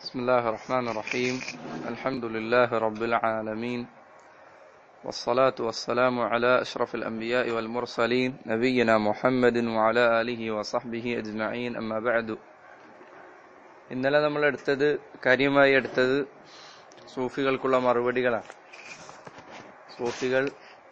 بسم الله الرحمن الرحيم الحمد لله رب العالمين والصلاة والسلام على أشرف الأنبياء والمرسلين نبينا محمد وعلى آله وصحبه أجمعين أما بعد ഇന്നലെ നമ്മൾ എടുത്തത് കാര്യമായി എടുത്തത് സൂഫികൾക്കുള്ള മറുപടികളാണ് സൂഫികൾ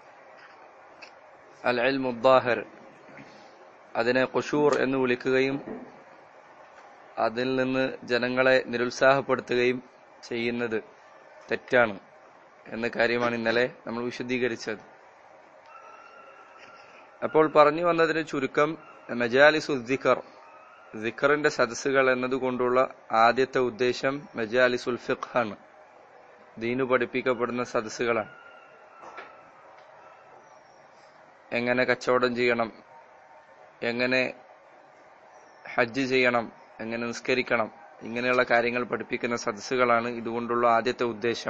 അൽ അൽ മുദ്ദാഹർ അതിനെ ഖുഷൂർ എന്ന് വിളിക്കുകയും അതിൽ നിന്ന് ജനങ്ങളെ നിരുത്സാഹപ്പെടുത്തുകയും ചെയ്യുന്നത് തെറ്റാണ് എന്ന കാര്യമാണ് ഇന്നലെ നമ്മൾ വിശദീകരിച്ചത് അപ്പോൾ പറഞ്ഞു വന്നതിന് ചുരുക്കം മജാലിസു ദിക്കർ ദിക്കറിന്റെ സദസ്സുകൾ എന്നതുകൊണ്ടുള്ള ആദ്യത്തെ ഉദ്ദേശം മജാലിസുൽ ഫിഖ് ആണ് ദീനു പഠിപ്പിക്കപ്പെടുന്ന സദസ്സുകളാണ് എങ്ങനെ കച്ചവടം ചെയ്യണം എങ്ങനെ ഹജ്ജ് ചെയ്യണം എങ്ങനെ നിസ്കരിക്കണം ഇങ്ങനെയുള്ള കാര്യങ്ങൾ പഠിപ്പിക്കുന്ന സദസ്സുകളാണ് ഇതുകൊണ്ടുള്ള ആദ്യത്തെ ഉദ്ദേശം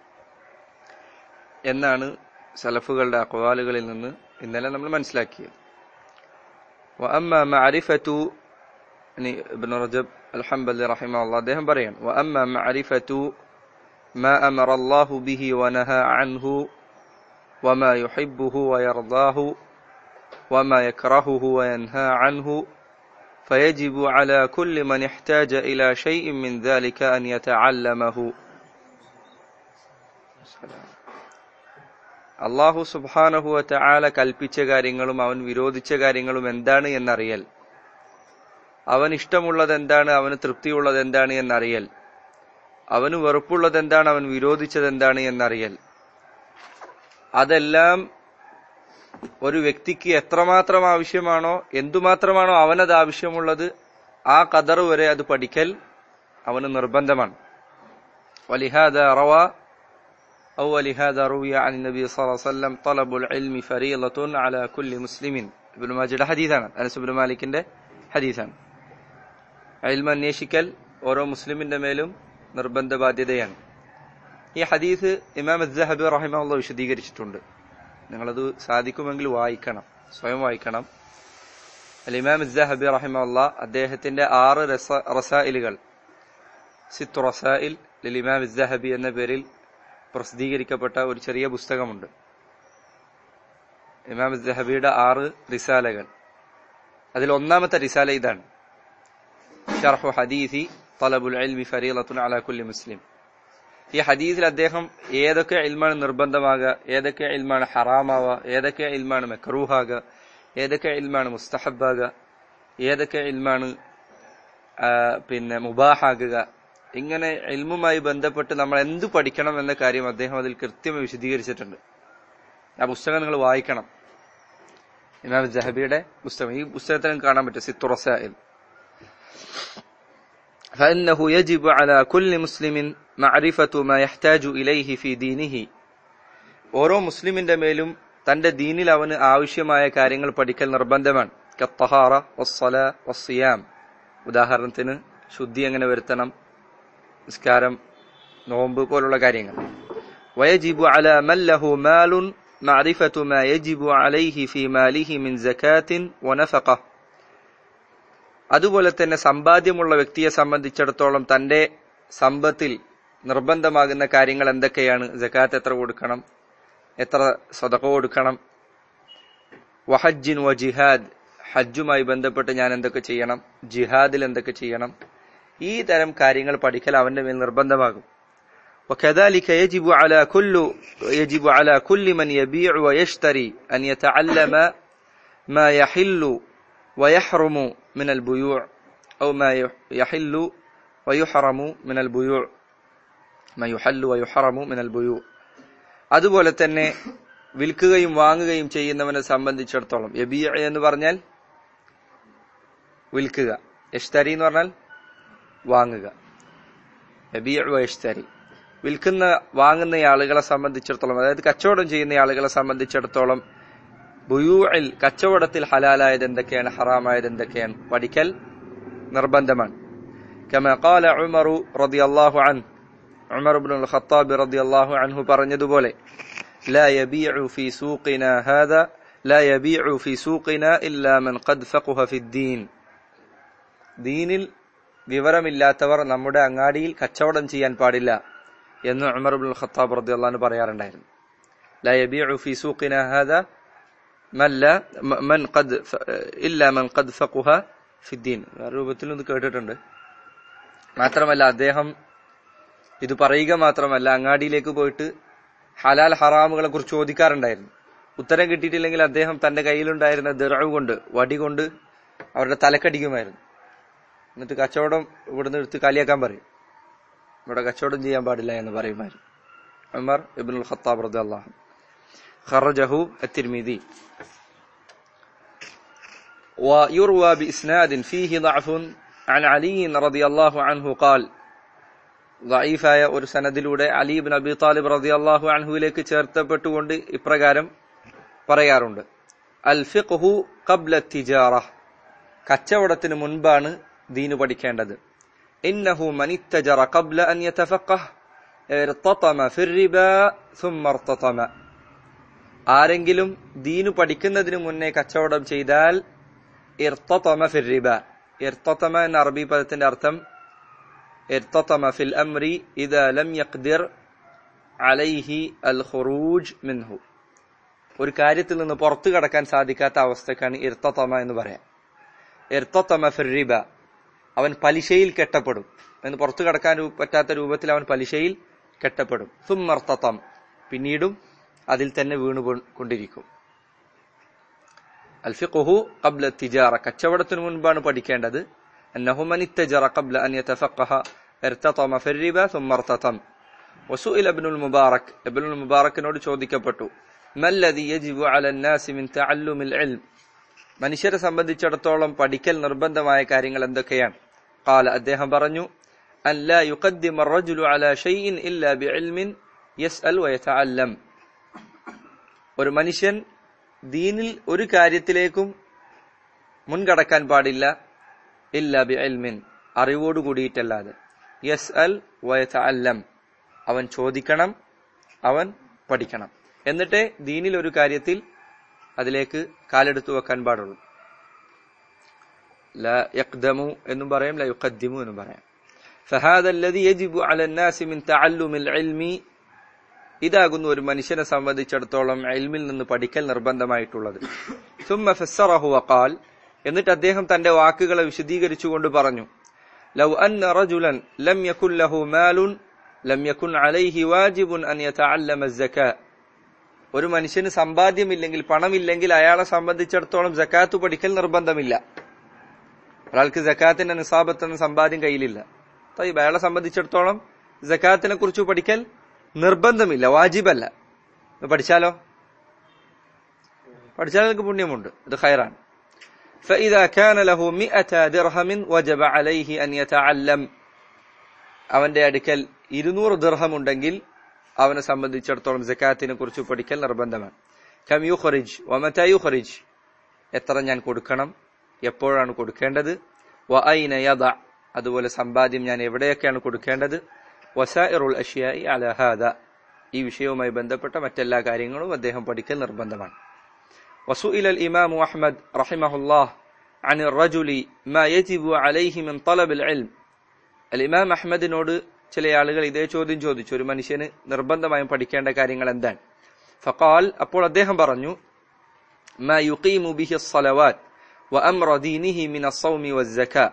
എന്നാണ് സലഫുകളുടെ അക്വാലുകളിൽ നിന്ന് ഇന്നലെ നമ്മൾ മനസ്സിലാക്കിയത് وأما معرفة يعني ابن رجب الحنبلي رحمه الله അദ്ദേഹം പറയാണ് وأما معرفة ما أمر الله به ونهى عنه وما يحبه ويرضاه وما يكرهه وينهى عنه فيجب على كل من احتاج إلى شيء من ذلك أن يتعلمه അള്ളാഹു സുബാനഹുവ ചാല കൽപ്പിച്ച കാര്യങ്ങളും അവൻ വിരോധിച്ച കാര്യങ്ങളും എന്താണ് എന്നറിയൽ അവൻ ഇഷ്ടമുള്ളത് എന്താണ് അവന് തൃപ്തിയുള്ളത് എന്താണ് എന്നറിയൽ അവന് വെറുപ്പുള്ളത് എന്താണ് അവൻ വിരോധിച്ചത് എന്താണ് എന്നറിയൽ അതെല്ലാം ഒരു വ്യക്തിക്ക് എത്രമാത്രം ആവശ്യമാണോ എന്തുമാത്രമാണോ അവനത് ആവശ്യമുള്ളത് ആ കദർ വരെ അത് പഠിക്കൽ അവന് നിർബന്ധമാണ് വലിഹാദ റവ أو ولهذا روي عن النبي صلى الله عليه وسلم طلب العلم فريضة على كل مسلم ابن മാജയുടെ ഹദീസാണ് അനസ് ഇബ്നു മാലിക്കിന്റെ ഹദീസാണ് ഇൽമ അന്വേഷിക്കൽ ഓരോ മുസ്ലിമിന്റെ മേലും നിർബന്ധ ബാധ്യതയാണ് ഈ ഹദീസ് ഇമാം അസ്സഹബി റഹിമുള്ള വിശദീകരിച്ചിട്ടുണ്ട് നിങ്ങളത് സാധിക്കുമെങ്കിൽ വായിക്കണം സ്വയം വായിക്കണം അൽ ഇമാം അസ്സഹബി റഹിമുള്ള അദ്ദേഹത്തിന്റെ ആറ് റസായിലുകൾ സിത്തു റസായിൽ ലിൽ ഇമാം അസ്സഹബി എന്ന പേരിൽ പ്രസിദ്ധീകരിക്കപ്പെട്ട ഒരു ചെറിയ പുസ്തകമുണ്ട് ഇമാം ജഹബിയുടെ ആറ് റിസാലകൾ അതിൽ ഒന്നാമത്തെ റിസാല ഇതാണ് ഷർഹു ഹദീസി തലബുൽ ഇൽമി ഫരീലത്തുൻ അലാ കുല്ലി മുസ്ലിം ഈ ഹദീസിൽ അദ്ദേഹം ഏതൊക്കെ ഇൽമാണ് നിർബന്ധമാകുക ഏതൊക്കെ ഇൽമാണ് ഹറാമാവുക ഏതൊക്കെ ഇൽമാണ് മെക്രൂഹാകുക ഏതൊക്കെ ഇൽമാണ് മുസ്തഹബാകുക ഏതൊക്കെ ഇൽമാണ് പിന്നെ മുബാഹാകുക ഇങ്ങനെ ഇൽമുമായി ബന്ധപ്പെട്ട് നമ്മൾ എന്ത് പഠിക്കണം എന്ന കാര്യം അദ്ദേഹം അതിൽ കൃത്യമായി വിശദീകരിച്ചിട്ടുണ്ട് ആ പുസ്തകം നിങ്ങൾ വായിക്കണം ഇമാം ജഹബിയുടെ പുസ്തകം ഈ പുസ്തകത്തിൽ കാണാൻ പറ്റും സിത്തുറസായിൽ فإنه يجب على كل مسلم معرفة ما يحتاج إليه في دينه ഓരോ മുസ്ലിമിന്റെ മേലും തന്റെ ദീനിൽ അവന് ആവശ്യമായ കാര്യങ്ങൾ പഠിക്കൽ നിർബന്ധമാണ് കത്തഹാറ വസ്സല വസ്സിയാം ഉദാഹരണത്തിന് ശുദ്ധി എങ്ങനെ വരുത്തണം നിസ്കാരം നോമ്പ് പോലുള്ള കാര്യങ്ങൾ വയജിബു അല മല്ലഹു മാലുൻ معرفة ما يجب عليه في ماله من زكاة ونفقة അതുപോലെ തന്നെ സമ്പാദ്യമുള്ള വ്യക്തിയെ സംബന്ധിച്ചിടത്തോളം തന്റെ സമ്പത്തിൽ നിർബന്ധമാകുന്ന കാര്യങ്ങൾ എന്തൊക്കെയാണ് ജക്കാത്ത് എത്ര കൊടുക്കണം എത്ര സ്വതക കൊടുക്കണം വഹജ്ജിൻ വ ജിഹാദ് ഹജ്ജുമായി ബന്ധപ്പെട്ട് ഞാൻ എന്തൊക്കെ ചെയ്യണം ജിഹാദിൽ എന്തൊക്കെ ചെയ്യണം ഈ തരം കാര്യങ്ങൾ പഠിക്കൽ അവന്റെ മേൽ നിർബന്ധമാകും وكذلك يجب على كل يجب على كل من يبيع ويشتري أن يتعلم ما يحل ويحرم من البيوع أو ما يحل ويحرم من البيوع ما يحل ويحرم من البيوع അതുപോലെ തന്നെ വിൽക്കുകയും വാങ്ങുകയും ചെയ്യുന്നവനെ സംബന്ധിച്ചിടത്തോളം യബിയ എന്ന് പറഞ്ഞാൽ വിൽക്കുക എഷ്തരി എന്ന് പറഞ്ഞാൽ വാങ്ങുക യബിയഷ്തരി വിൽക്കുന്ന വാങ്ങുന്ന ആളുകളെ സംബന്ധിച്ചിടത്തോളം അതായത് കച്ചവടം ചെയ്യുന്ന ആളുകളെ സംബന്ധിച്ചിടത്തോളം ബുയൂഇൽ കച്ചവടത്തിൽ ഹലാലായത് എന്തൊക്കെയാണ് ഹറാമായത് എന്തൊക്കെയാണ് പഠിക്കൽ നിർബന്ധമാണ് كما قال عمر رضي الله عنه عمر بن الخطاب رضي الله عنه പറഞ്ഞതുപോലെ لا يبيع في سوقنا هذا لا يبيع في سوقنا إلا من قد فقه في الدين ദീനിൽ വിവരമില്ലാത്തവർ നമ്മുടെ അങ്ങാടിയിൽ കച്ചവടം ചെയ്യാൻ പാടില്ല എന്ന് ഉമർ ബുൽ ഖത്താബ് റളിയല്ലാഹു അൻഹു പറയാറുണ്ടായിരുന്നു لا يبيع في سوقنا هذا من لا من قد إلا من قد فقه في الدين രൂപത്തിൽ ഒന്ന് കേട്ടിട്ടുണ്ട് മാത്രമല്ല അദ്ദേഹം ഇത് പറയുക മാത്രമല്ല അങ്ങാടിയിലേക്ക് പോയിട്ട് ഹലാൽ ഹറാമുകളെ കുറിച്ച് ചോദിക്കാറുണ്ടായിരുന്നു ഉത്തരം കിട്ടിയിട്ടില്ലെങ്കിൽ അദ്ദേഹം തന്റെ കയ്യിലുണ്ടായിരുന്ന ദിറവ് കൊണ്ട് വടി കൊണ്ട് അവരുടെ തലക്കടിക്കുമായിരുന്നു എന്നിട്ട് കച്ചവടം ഇവിടുന്ന് എടുത്ത് കാലിയാക്കാൻ പറയും ഇവിടെ കച്ചവടം ചെയ്യാൻ പാടില്ല എന്ന് പറയുമായിരുന്നു ഉമർ ഇബ്നുൽ ഖത്താബ് റളിയല്ലാഹു അൻഹു خرجه الترمذي ويروى بإسناد فيه ضعف عن علي رضي الله عنه قال ضعيفായ ഒരു സനദിലൂടെ അലി ഇബ്ൻ അബി താലിബ് റളിയല്ലാഹു അൻഹുവിലേക്ക് ചേർത്തപ്പെട്ടുകൊണ്ട് ഇപ്രകാരം പറയാറുണ്ട് അൽ ഫിഖ്ഹു ഖബ്ല തിജാറ കച്ചവടത്തിന് മുൻപാണ് ദീന് പഠിക്കേണ്ടത് ഇന്നഹു മൻ ഇത്തജറ ഖബ്ല അൻ യതഫഖഹ് ഇർതതമ ഫി الربا ثم ارتطم ആരെങ്കിലും ദീനു പഠിക്കുന്നതിന് മുന്നേ കച്ചവടം ചെയ്താൽ ഇർത്തതമ ഫിർ റിബ ഇർത്തതമ എന്ന അറബി പദത്തിന്റെ അർത്ഥം ഇർത്തതമ ഫിൽ അംരി ഇദാ ലം യഖ്ദിർ അലൈഹി അൽ ഖുറൂജ് മിൻഹു ഒരു കാര്യത്തിൽ നിന്ന് പുറത്തു കടക്കാൻ സാധിക്കാത്ത അവസ്ഥക്കാണ് ഇർത്തതമ എന്ന് പറയാം ഇർത്തതമ ഫിർ റിബ അവൻ പലിശയിൽ കെട്ടപ്പെടും എന്ന് പുറത്തു കടക്കാൻ പറ്റാത്ത രൂപത്തിൽ അവൻ പലിശയിൽ കെട്ടപ്പെടും സുമർത്തതം പിന്നീടും അതിൽ തന്നെ വീണു കൊണ്ടിരിക്കും അൽഫിഖുഹു ഖബ്ല തിജാറ കച്ചവടത്തിന് മുൻപാണ് പഠിക്കേണ്ടത് അന്നഹു മൻ ഇത്തജറ ഖബ്ല അൻ യതഫഖഹ ഇർതതമ ഫി الربا ثم ارتطم وسئل ابن المبارك ابن المبارക്കിനോട് ചോദിക്കപ്പെട്ടു മല്ലദി യജിബു അല الناس من تعلم العلم മനുഷ്യരെ സംബന്ധിച്ചിടത്തോളം പഠിക്കൽ നിർബന്ധമായ കാര്യങ്ങൾ എന്തൊക്കെയാണ് قال അദ്ദേഹം പറഞ്ഞു അൻ ലാ യുഖദ്ദിമ الرجل على شيء إلا بعلم يسأل ويتعلم ഒരു മനുഷ്യൻ ദീനിൽ ഒരു കാര്യത്തിലേക്കും മുൻകടക്കാൻ പാടില്ല ഇല്ല ബി അൽമിൻ അറിവോട് കൂടിയിട്ടല്ലാതെ യസ് അൽ വയത്ത അല്ലം അവൻ ചോദിക്കണം അവൻ പഠിക്കണം എന്നിട്ടേ ദീനിൽ ഒരു കാര്യത്തിൽ അതിലേക്ക് കാലെടുത്തു വെക്കാൻ പാടുള്ളൂ ല യഖ്ദമു എന്നും പറയാം ല യുഖദ്ദിമു എന്നും പറയാം فهذا الذي يجب على الناس من تعلم العلم ഇതാകുന്നു ഒരു മനുഷ്യനെ സംബന്ധിച്ചിടത്തോളം എൽമിൽ നിന്ന് പഠിക്കൽ നിർബന്ധമായിട്ടുള്ളത് ثم فسره وقال എന്നിട്ട് അദ്ദേഹം തന്റെ വാക്കുകളെ വിശദീകരിച്ചുകൊണ്ട് പറഞ്ഞു ലൗ അന്ന റജുലൻ ലം യകുൻ ലഹു മാലുൻ ലം യകുൻ അലൈഹി വാജിബുൻ അൻ യതഅല്ലമ الزكاة ഒരു മനുഷ്യന് സമ്പാദ്യമില്ലെങ്കിൽ പണമില്ലെങ്കിൽ അയാളെ സംബന്ധിച്ചിടത്തോളം ജക്കാത്ത് പഠിക്കൽ നിർബന്ധമില്ല ഒരാൾക്ക് ജക്കാത്തിന്റെ നിസാബത്തെന്ന സമ്പാദ്യം കയ്യിലില്ല തയ്യബ് അയാളെ സംബന്ധിച്ചിടത്തോളം ജക്കാത്തിനെ കുറിച്ച് പഠിക്കൽ നിർബന്ധമില്ല വാജിബല്ല പഠിച്ചാലോ പഠിച്ചാൽ നിങ്ങൾക്ക് പുണ്യമുണ്ട് ഇത് ഖൈറാണ് فإذا كان له مئة درهم وجب عليه أن يتعلم അവന്റെ അടുക്കൽ ഇരുന്നൂറ് ദിർഹം ഉണ്ടെങ്കിൽ അവനെ സംബന്ധിച്ചിടത്തോളം ജക്കാത്തിനെ കുറിച്ച് പഠിക്കൽ നിർബന്ധമാണ് കം യുഖറിജ് വമത യുഖറിജ് എത്ര ഞാൻ കൊടുക്കണം എപ്പോഴാണ് കൊടുക്കേണ്ടത് വ ഐന യദ അതുപോലെ സമ്പാദ്യം ഞാൻ എവിടെയൊക്കെയാണ് കൊടുക്കേണ്ടത് വസാഇറുൽ അഷ്യായി അല ഹാദ ഈ വിഷയവുമായി ബന്ധപ്പെട്ട മറ്റെല്ലാ കാര്യങ്ങളും അദ്ദേഹം പഠിക്കൽ നിർബന്ധമാണ് وسئل الإمام أحمد رحمه الله عن الرجل ما يجب عليه من طلب العلم الإمام أحمد നോട് ചില ആളുകൾ ഇതേ ചോദ്യം ചോദിച്ചു ഒരു മനുഷ്യന് നിർബന്ധമായും പഠിക്കേണ്ട കാര്യങ്ങൾ എന്താണ് ഫഖാൽ അപ്പോൾ അദ്ദേഹം പറഞ്ഞു ما يقيم به الصلوات وأمر دينه من الصوم والزكاة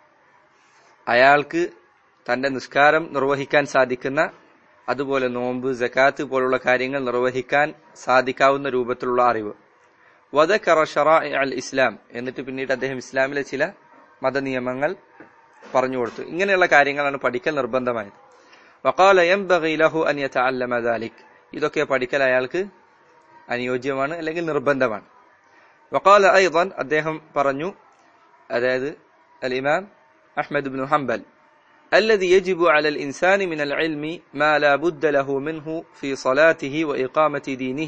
അയാൾക്ക് തന്റെ നിസ്കാരം നിർവഹിക്കാൻ സാധിക്കുന്ന അതുപോലെ നോമ്പ് ജക്കാത്ത് പോലുള്ള കാര്യങ്ങൾ നിർവഹിക്കാൻ സാധിക്കാവുന്ന രൂപത്തിലുള്ള അറിവ് വദക്കറ ഷറാഇ അൽ ഇസ്ലാം എന്നിട്ട് പിന്നീട് അദ്ദേഹം ഇസ്ലാമിലെ ചില മതനിയമങ്ങൾ പറഞ്ഞു കൊടുത്തു ഇങ്ങനെയുള്ള കാര്യങ്ങളാണ് പഠിക്കൽ നിർബന്ധമായത് വഖാല യംബഗി ലഹു അൻ യതഅല്ലമ ദാലിക് ഇതൊക്കെ പഠിക്കൽ അയാൾക്ക് അനുയോജ്യമാണ് അല്ലെങ്കിൽ നിർബന്ധമാണ് വഖാല ഐദൻ അദ്ദേഹം പറഞ്ഞു അതായത് അൽ ഇമാം അഹ്മദ് ബിൻ ഹംബൽ الذي يجب على الإنسان من العلم ما لا بد له منه في صلاته وإقامة دينه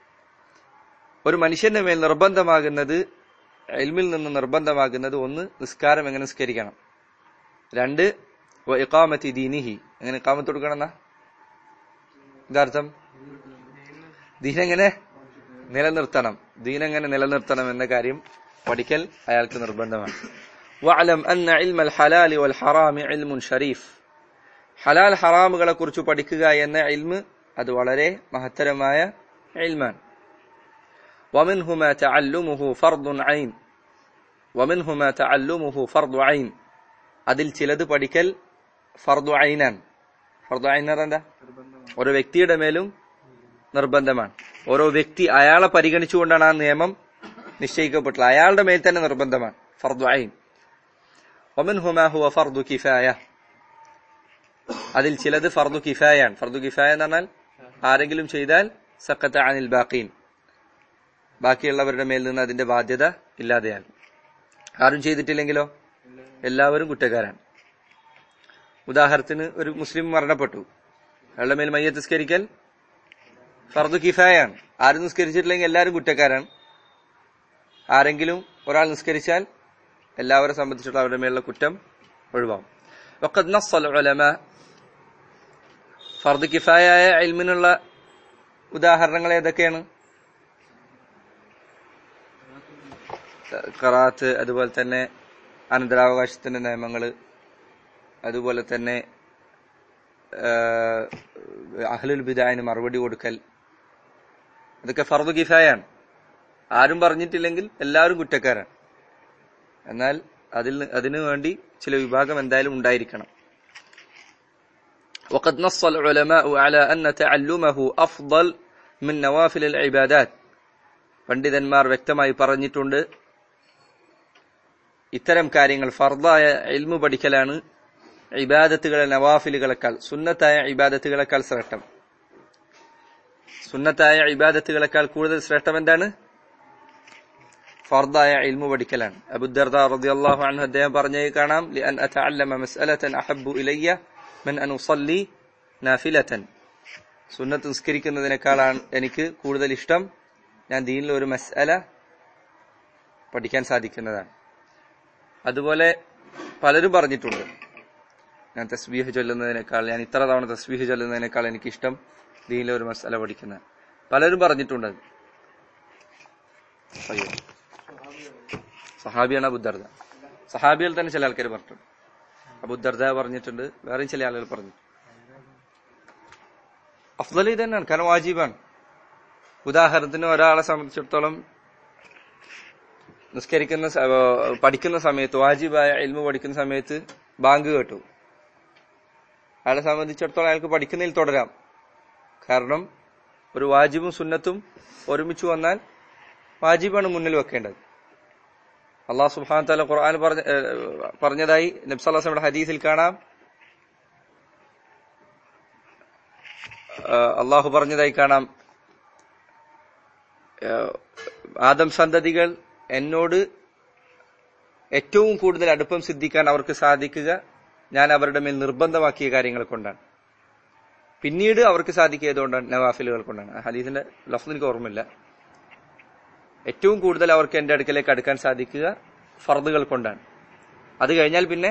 ഒരു മനുഷ്യന്റെ മേൽ നിർബന്ധമാകുന്നത് എൽമിൽ നിന്ന് നിർബന്ധമാകുന്നത് ഒന്ന് നിസ്കാരം എങ്ങനെ നിസ്കരിക്കണം രണ്ട് ഇഖാമത്തി ദീനിഹി എങ്ങനെ ഇഖാമത്ത് കൊടുക്കണം എന്നാ ഇതാർത്ഥം ദീനെങ്ങനെ നിലനിർത്തണം ദീനെങ്ങനെ നിലനിർത്തണം എന്ന കാര്യം പഠിക്കൽ അയാൾക്ക് നിർബന്ധമാണ് വഅലം അന്ന ഇൽമൽ ഹലാലി വൽ ഹറാമി ഇൽമുൻ ഷരീഫ് ഹലാൽ ഹറാമുകളെ കുറിച്ച് പഠിക്കുക എന്ന ഇൽമ് അത് വളരെ മഹത്തരമായ ഇൽമാണ് ومنهما تعلمه فرض عين ومنهما تعلمه فرض عين അതിൽ ചിലത് പഠിക്കൽ ഫർദു ഐനാൻ ഫർദു ഐൻ എന്താ ഓരോ വ്യക്തിയുടെ മേലും നിർബന്ധമാണ് ഓരോ വ്യക്തി അയാളെ പരിഗണിച്ചുകൊണ്ടാണ് ആ നിയമം നിശ്ചയിക്കപ്പെട്ടുള്ളത് അയാളുടെ മേൽ തന്നെ നിർബന്ധമാണ് ഫർദു ഐൻ ومنهما هو فرض كفايه അതിൽ ചിലത് ഫർദു കിഫായാണ് ഫർദു കിഫായ എന്ന് പറഞ്ഞാൽ ആരെങ്കിലും ചെയ്താൽ സക്കത്ത അനിൽ ബാക്കീൻ ബാക്കിയുള്ളവരുടെ മേൽ നിന്ന് അതിന്റെ ബാധ്യത ഇല്ലാതെയാകും ആരും ചെയ്തിട്ടില്ലെങ്കിലോ എല്ലാവരും കുറ്റക്കാരാണ് ഉദാഹരണത്തിന് ഒരു മുസ്ലിം മരണപ്പെട്ടു അയാളുടെ മേൽ മയ്യത്ത് നിസ്കരിക്കൽ ഫർദു കിഫായാണ് ആരും നിസ്കരിച്ചിട്ടില്ലെങ്കിൽ എല്ലാവരും കുറ്റക്കാരാണ് ആരെങ്കിലും ഒരാൾ നിസ്കരിച്ചാൽ എല്ലാവരെ സംബന്ധിച്ചുള്ള അവരുടെ മേലുള്ള കുറ്റം ഒഴിവാകും وقد نص العلماء ഫർദ് കിഫായായ ഇൽമിനുള്ള ഉദാഹരണങ്ങൾ ഏതൊക്കെയാണ് ഖറാത്ത് അതുപോലെ തന്നെ അനന്തരാവകാശത്തിന്റെ നിയമങ്ങൾ അതുപോലെ തന്നെ അഹ്ലുൽ ബിദായന് മറുപടി കൊടുക്കൽ അതൊക്കെ ഫർദ് കിഫായാണ് ആരും പറഞ്ഞിട്ടില്ലെങ്കിൽ എല്ലാവരും കുറ്റക്കാരാണ് എന്നാൽ അതിൽ അതിനു വേണ്ടി ചില വിഭാഗം എന്തായാലും ഉണ്ടായിരിക്കണം وقد نص العلماء على أن تعلمه أفضل من نوافل العبادات പണ്ഡിതന്മാർ വ്യക്തമായി പറഞ്ഞിട്ടുണ്ട് ഇത്തരം കാര്യങ്ങൾ ഫർദായ ഇൽമു പഠിക്കലാണ് ഇബാദത്തുകളെ നവാഫിലുകളെക്കാൾ സുന്നത്തായ ഇബാദത്തുകളെക്കാൾ ശ്രേഷ്ഠം സുന്നത്തായ ഇബാദത്തുകളെക്കാൾ കൂടുതൽ ശ്രേഷ്ഠം എന്താണ് ഫർദായ ഇൽമു പഠിക്കലാണ് അബുദർദ റളിയല്ലാഹു അൻഹു അദ്ദേഹം പറഞ്ഞത് കാണാം ലിഅൻ അതഅല്ലമ മസ്അലതൻ അഹബ്ബു ഇലയ്യ മിൻ അൻ ഉസല്ലി നാഫിലതൻ സുന്നത്ത് നിസ്കരിക്കുന്നതിനേക്കാളാണ് എനിക്ക് കൂടുതൽ ഇഷ്ടം ഞാൻ ദീനിൽ ഒരു മസ്അല പഠിക്കാൻ സാധിക്കുന്നതാണ് അതുപോലെ പലരും പറഞ്ഞിട്ടുണ്ട് ഞാൻ തസ്ബീഹ് ചൊല്ലുന്നതിനേക്കാൾ ഞാൻ ഇത്ര തവണ തസ്ബീഹ് ചൊല്ലുന്നതിനേക്കാൾ എനിക്ക് ഇഷ്ടം ദീനിലെ ഒരു മസ്അല പഠിക്കുന്ന പലരും പറഞ്ഞിട്ടുണ്ട് അത് അയ്യോ സഹാബിയാണ് അബുദർദ സഹാബികൾ തന്നെ ചില ആൾക്കാർ പറഞ്ഞിട്ടുണ്ട് അബുദർദ പറഞ്ഞിട്ടുണ്ട് വേറെയും ചില ആളുകൾ പറഞ്ഞു അഫ്ദൽ ഇത് തന്നെയാണ് കാരണം വാജീബാണ് ഉദാഹരണത്തിന് ഒരാളെ സംബന്ധിച്ചിടത്തോളം നിസ്കരിക്കുന്ന സ- ഏഹ് പഠിക്കുന്ന സമയത്ത് വാജിബായ ഇൽമു പഠിക്കുന്ന സമയത്ത് ബാങ്ക് കേട്ടു അയാളെ സംബന്ധിച്ചിടത്തോളം അയാൾക്ക് പഠിക്കുന്നതിൽ തുടരാം കാരണം ഒരു വാജിബും സുന്നത്തും ഒരുമിച്ച് വന്നാൽ വാജിബാണ് മുന്നിൽ വെക്കേണ്ടത് അള്ളാഹു സുബ്ഹാനഹു തആല ഖുർആൻ പറഞ്ഞ ഏഹ് പറഞ്ഞതായി നബി സല്ലല്ലാഹു അലൈഹി വസല്ലം ഹദീസിൽ കാണാം ഏഹ് അള്ളാഹു പറഞ്ഞതായി കാണാം ഏഹ് ആദം സന്തതികൾ എന്നോട് ഏറ്റവും കൂടുതൽ അടുപ്പം സിദ്ധിക്കാൻ അവർക്ക് സാധിക്കുക ഞാൻ അവരുടെ മേൽ നിർബന്ധമാക്കിയ കാര്യങ്ങൾ കൊണ്ടാണ് പിന്നീട് അവർക്ക് സാധിക്കിയതുകൊണ്ടാണ് നവാഫിലുകൾ കൊണ്ടാണ് ആ ഹദീസിന്റെ ലഫ്സ് എനിക്ക് ഓർമ്മയില്ല ഏറ്റവും കൂടുതൽ അവർക്ക് എന്റെ അടുക്കലേക്ക് അടുക്കാൻ സാധിക്കുക ഫർദുകൾ കൊണ്ടാണ് അത് കഴിഞ്ഞാൽ പിന്നെ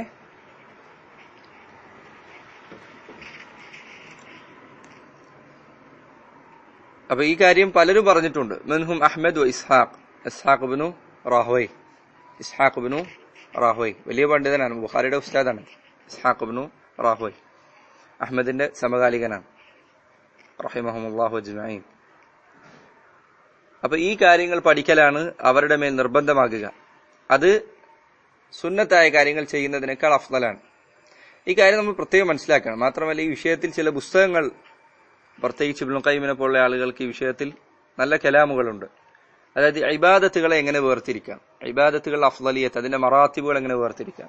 അപ്പൊ ഈ കാര്യം പലരും പറഞ്ഞിട്ടുണ്ട് മിൻഹും അഹ്മദ് വ ഇസ്ഹാഖ് ഇസ്ഹാഖ് ബിനു റാഹോയ് ഇസ്ഹാഖ് ബിനു റാഹോയ് വലിയ പണ്ഡിതനാണ് ബുഖാരിയുടെ ഉസ്താദാണ് ഇസ്ഹാഖ് ബിനു റാഹോയ് അഹമ്മദിന്റെ സമകാലികനാണ് റഹിമഹമുല്ലാഹു അജ്മഈൻ അപ്പൊ ഈ കാര്യങ്ങൾ പഠിക്കലാണ് അവരുടെ മേൽ നിർബന്ധമാകുക അത് സുന്നത്തായ കാര്യങ്ങൾ ചെയ്യുന്നതിനേക്കാൾ അഫ്ദലാണ് ഈ കാര്യം നമ്മൾ പ്രത്യേകം മനസ്സിലാക്കണം മാത്രമല്ല ഈ വിഷയത്തിൽ ചില പുസ്തകങ്ങൾ പ്രത്യേകിച്ച് ഇബ്നുൽ ഖയ്യിമിനെ പോലുള്ള ആളുകൾക്ക് ഈ വിഷയത്തിൽ നല്ല കലാമുകളുണ്ട് അതായത് ഇബാദത്തുകളെ എങ്ങനെ വേർതിരിക്കാം ഇബാദത്തുകൾ അഫ്ദലിയത്ത് അതിന്റെ മറാത്തിബുകൾ എങ്ങനെ വേർതിരിക്കാം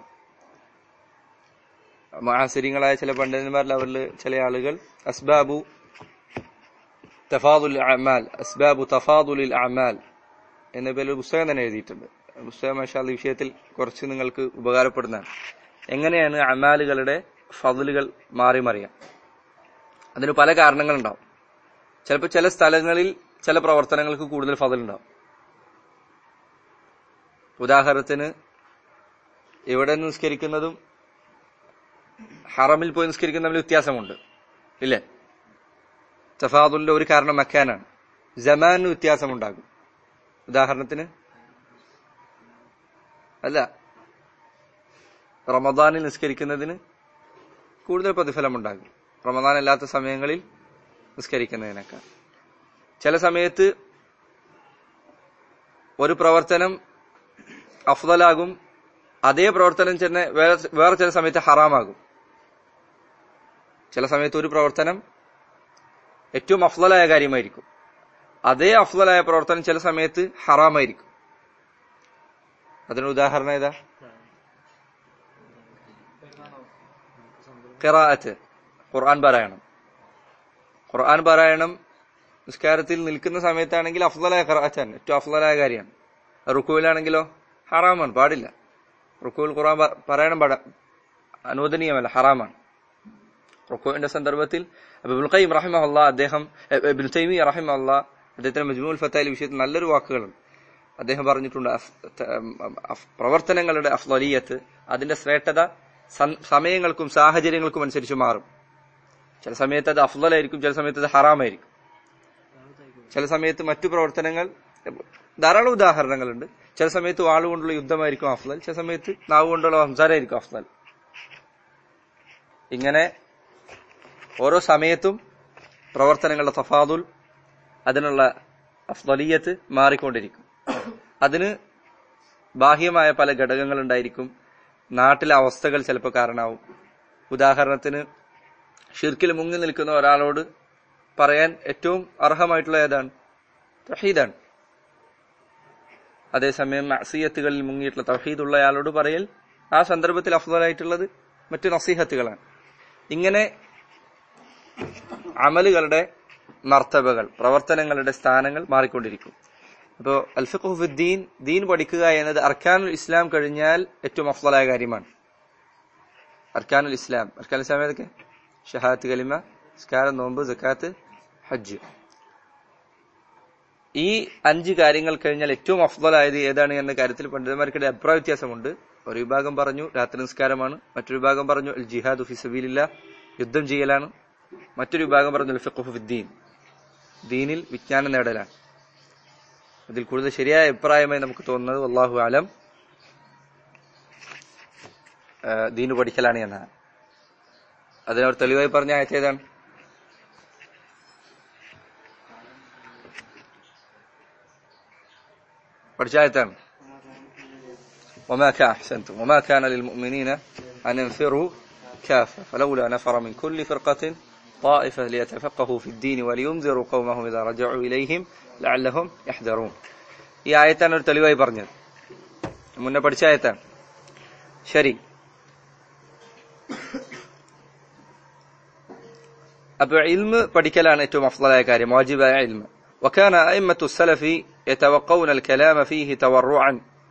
മഹാസിരിങ്ങളായ ചില പണ്ഡിതന്മാരിൽ അവരിൽ ചില ആളുകൾ അസ്ബാബു തഫാദുൽ അമാൽ അസ്ബാബു തഫാദുലിൽ അമാൽ എന്ന പേരിൽ ഒരു പുസ്തകം തന്നെ എഴുതിയിട്ടുണ്ട് ആ പുസ്തകം മാഷാ ഈ വിഷയത്തിൽ കുറച്ച് നിങ്ങൾക്ക് ഉപകാരപ്പെടുന്നതാണ് എങ്ങനെയാണ് അമാലുകളുടെ ഫضലുകൾ മാറി മറിയാം അതിന് പല കാരണങ്ങളുണ്ടാവും ചിലപ്പോൾ ചില സ്ഥലങ്ങളിൽ ചില പ്രവർത്തനങ്ങൾക്ക് കൂടുതൽ ഫضലുണ്ടാവും ഉദാഹരണത്തിന് ഇവിടെ നിസ്കരിക്കുന്നതും ഹറമിൽ പോയി നിസ്കരിക്കുന്ന തമ്മിൽ വ്യത്യാസമുണ്ട് ഇല്ലേ തഫാദുലിന്റെ ഒരു കാരണം മക്കാനാണ് ജമാന് വ്യത്യാസമുണ്ടാകും ഉദാഹരണത്തിന് അല്ല റമദാനിൽ നിസ്കരിക്കുന്നതിന് കൂടുതൽ പ്രതിഫലമുണ്ടാകും റമദാൻ അല്ലാത്ത സമയങ്ങളിൽ നിസ്കരിക്കുന്നതിനേക്കാൾ ചില സമയത്ത് ഒരു പ്രവർത്തനം അഫ്ദലാകും അതേ പ്രവർത്തനം തന്നെ വേറെ വേറെ ചില സമയത്ത് ഹറാമാകും ചില സമയത്ത് ഒരു പ്രവർത്തനം ഏറ്റവും അഫ്ദലായ കാര്യമായിരിക്കും അതേ അഫ്ദലായ പ്രവർത്തനം ചില സമയത്ത് ഹറാമായിരിക്കും അതിന് ഉദാഹരണം ഏതാ ഖിറാഅത്ത് ഖുർആൻ പാരായണം ഖുർആൻ പാരായണം നിസ്കാരത്തിൽ നിൽക്കുന്ന സമയത്താണെങ്കിൽ അഫ്ദലായ ഖിറാഅത്താണ് ഏറ്റവും അഫ്ദലായ കാര്യമാണ് റുക്കുവിലാണെങ്കിലോ ഹറാമാണ് പാടില്ല റുക്കുവിൽ ഖുർആൻ പ- പാരായണം പാട അനുവദനീയമല്ല ഹറാമാണ് റുക്കുവിന്റെ സന്ദർഭത്തിൽ ഇബ്നുൽ ഖയ്യിം റഹിമഹുല്ല അദ്ദേഹം ഇബ്നു തൈമി റഹിമഹുല്ല അദ്ദേഹത്തിന്റെ മജ്മുൽ ഫത്തായിൽ വിഷയത്തിൽ നല്ലൊരു വാക്കുകളുണ്ട് അദ്ദേഹം പറഞ്ഞിട്ടുണ്ട് അഫ്- ത- അഫ്- പ്രവർത്തനങ്ങളുടെ അഫ്ലലിയത്ത് അതിന്റെ ശ്രേഷ്ഠത സം- സമയങ്ങൾക്കും സാഹചര്യങ്ങൾക്കും അനുസരിച്ച് മാറും ചില സമയത്ത് അത് അഫ്ലലായിരിക്കും ചില സമയത്ത് അത് ഹറാമായിരിക്കും ചില സമയത്ത് മറ്റു പ്രവർത്തനങ്ങൾ ധാരാളം ഉദാഹരണങ്ങളുണ്ട് ചില സമയത്ത് വാളുകൊണ്ടുള്ള യുദ്ധമായിരിക്കും അഫ്ലൽ ചില സമയത്ത് നാവ് കൊണ്ടുള്ള സംസാരമായിരിക്കും അഫ്ലൽ ഇങ്ങനെ ഓരോ സമയത്തും പ്രവർത്തനങ്ങളുടെ തഫാദുൽ അതിനുള്ള അഫ്ദലിയത്ത് മാറിക്കൊണ്ടിരിക്കും അതിന് ബാഹ്യമായ പല ഘടകങ്ങൾ ഉണ്ടായിരിക്കും നാട്ടിലെ അവസ്ഥകൾ ചിലപ്പോൾ കാരണമാവും ഉദാഹരണത്തിന് ഷിർക്കിൽ മുങ്ങി നിൽക്കുന്ന ഒരാളോട് പറയാൻ ഏറ്റവും അർഹമായിട്ടുള്ള ഏതാണ് തഹീദാണ് അതേസമയം മഅസിയത്തുകളിൽ മുങ്ങിയിട്ടുള്ള തൗഹീദുള്ള അയാളോട് പറയൽ ആ സന്ദർഭത്തിൽ അഫ്ദലായിട്ടുള്ളത് മറ്റു നസീഹത്തുകളാണ് ഇങ്ങനെ അമലുകളുടെ മർത്തബകൾ പ്രവർത്തനങ്ങളുടെ സ്ഥാനങ്ങൾ മാറിക്കൊണ്ടിരിക്കും അപ്പോൾ അൽഫിഖുദ്ദീൻ ദീൻ പഠിക്കുക എന്നത് അർക്കാനുൽ ഇസ്ലാം കഴിഞ്ഞാൽ ഏറ്റവും അഫ്ദലായ കാര്യമാണ് അർക്കാനുൽ ഇസ്ലാം അർക്കാനുൽ ഇസ്ലാം ഏതൊക്കെ ഷഹാത്ത് കലിമ സ്കാരം നോമ്പ് സക്കാത്ത് ഹജ്ജ് ഈ അഞ്ച് കാര്യങ്ങൾ കഴിഞ്ഞാൽ ഏറ്റവും അഫ്ദലായത് ഏതാണ് എന്ന കാര്യത്തിൽ പണ്ഡിതന്മാർക്കിടെ അഭിപ്രായ വ്യത്യാസമുണ്ട് ഒരു വിഭാഗം പറഞ്ഞു രാത്രി നിസ്കാരമാണ് മറ്റൊരു വിഭാഗം പറഞ്ഞു അൽ ജിഹാദ് ഫിസബീലില്ല യുദ്ധം ചെയ്യലാണ് മറ്റൊരു വിഭാഗം പറഞ്ഞു അൽ ഫിഖ്ഹു ഫിദ്ദീൻ ദീനിൽ വിജ്ഞാനം നേടലാണ് അതിൽ കൂടുതൽ ശരിയായ അഭിപ്രായമായി നമുക്ക് തോന്നുന്നത് അള്ളാഹു ആലം ദീന് പഠിക്കലാണ് എന്നാണ് അതിനവർ തെളിവായി പറഞ്ഞ ആയത്ത് ഏതാണ് പഠിച്ച ആയത്താണ് وما كان أحسنتم وما كان للمؤمنين أن ينفروا كافة فلولا نفر من كل فرقة طائفة ليتفقهوا في الدين ولينذروا قومهم إذا رجعوا إليهم لعلهم يحذرون ഈ ആയത്താണ് ഒരു തെളിവായി പറഞ്ഞത് മുന്നേ പഠിച്ച ആയത്താണ് ശരി അപ്പൊ ഇൽമ് പഠിക്കലാണ് ഏറ്റവും അഫ്ളലായ കാര്യം വാജിബായ ഇൽമ് وكان أئمة السلف يتوقون الكلام فيه تورعا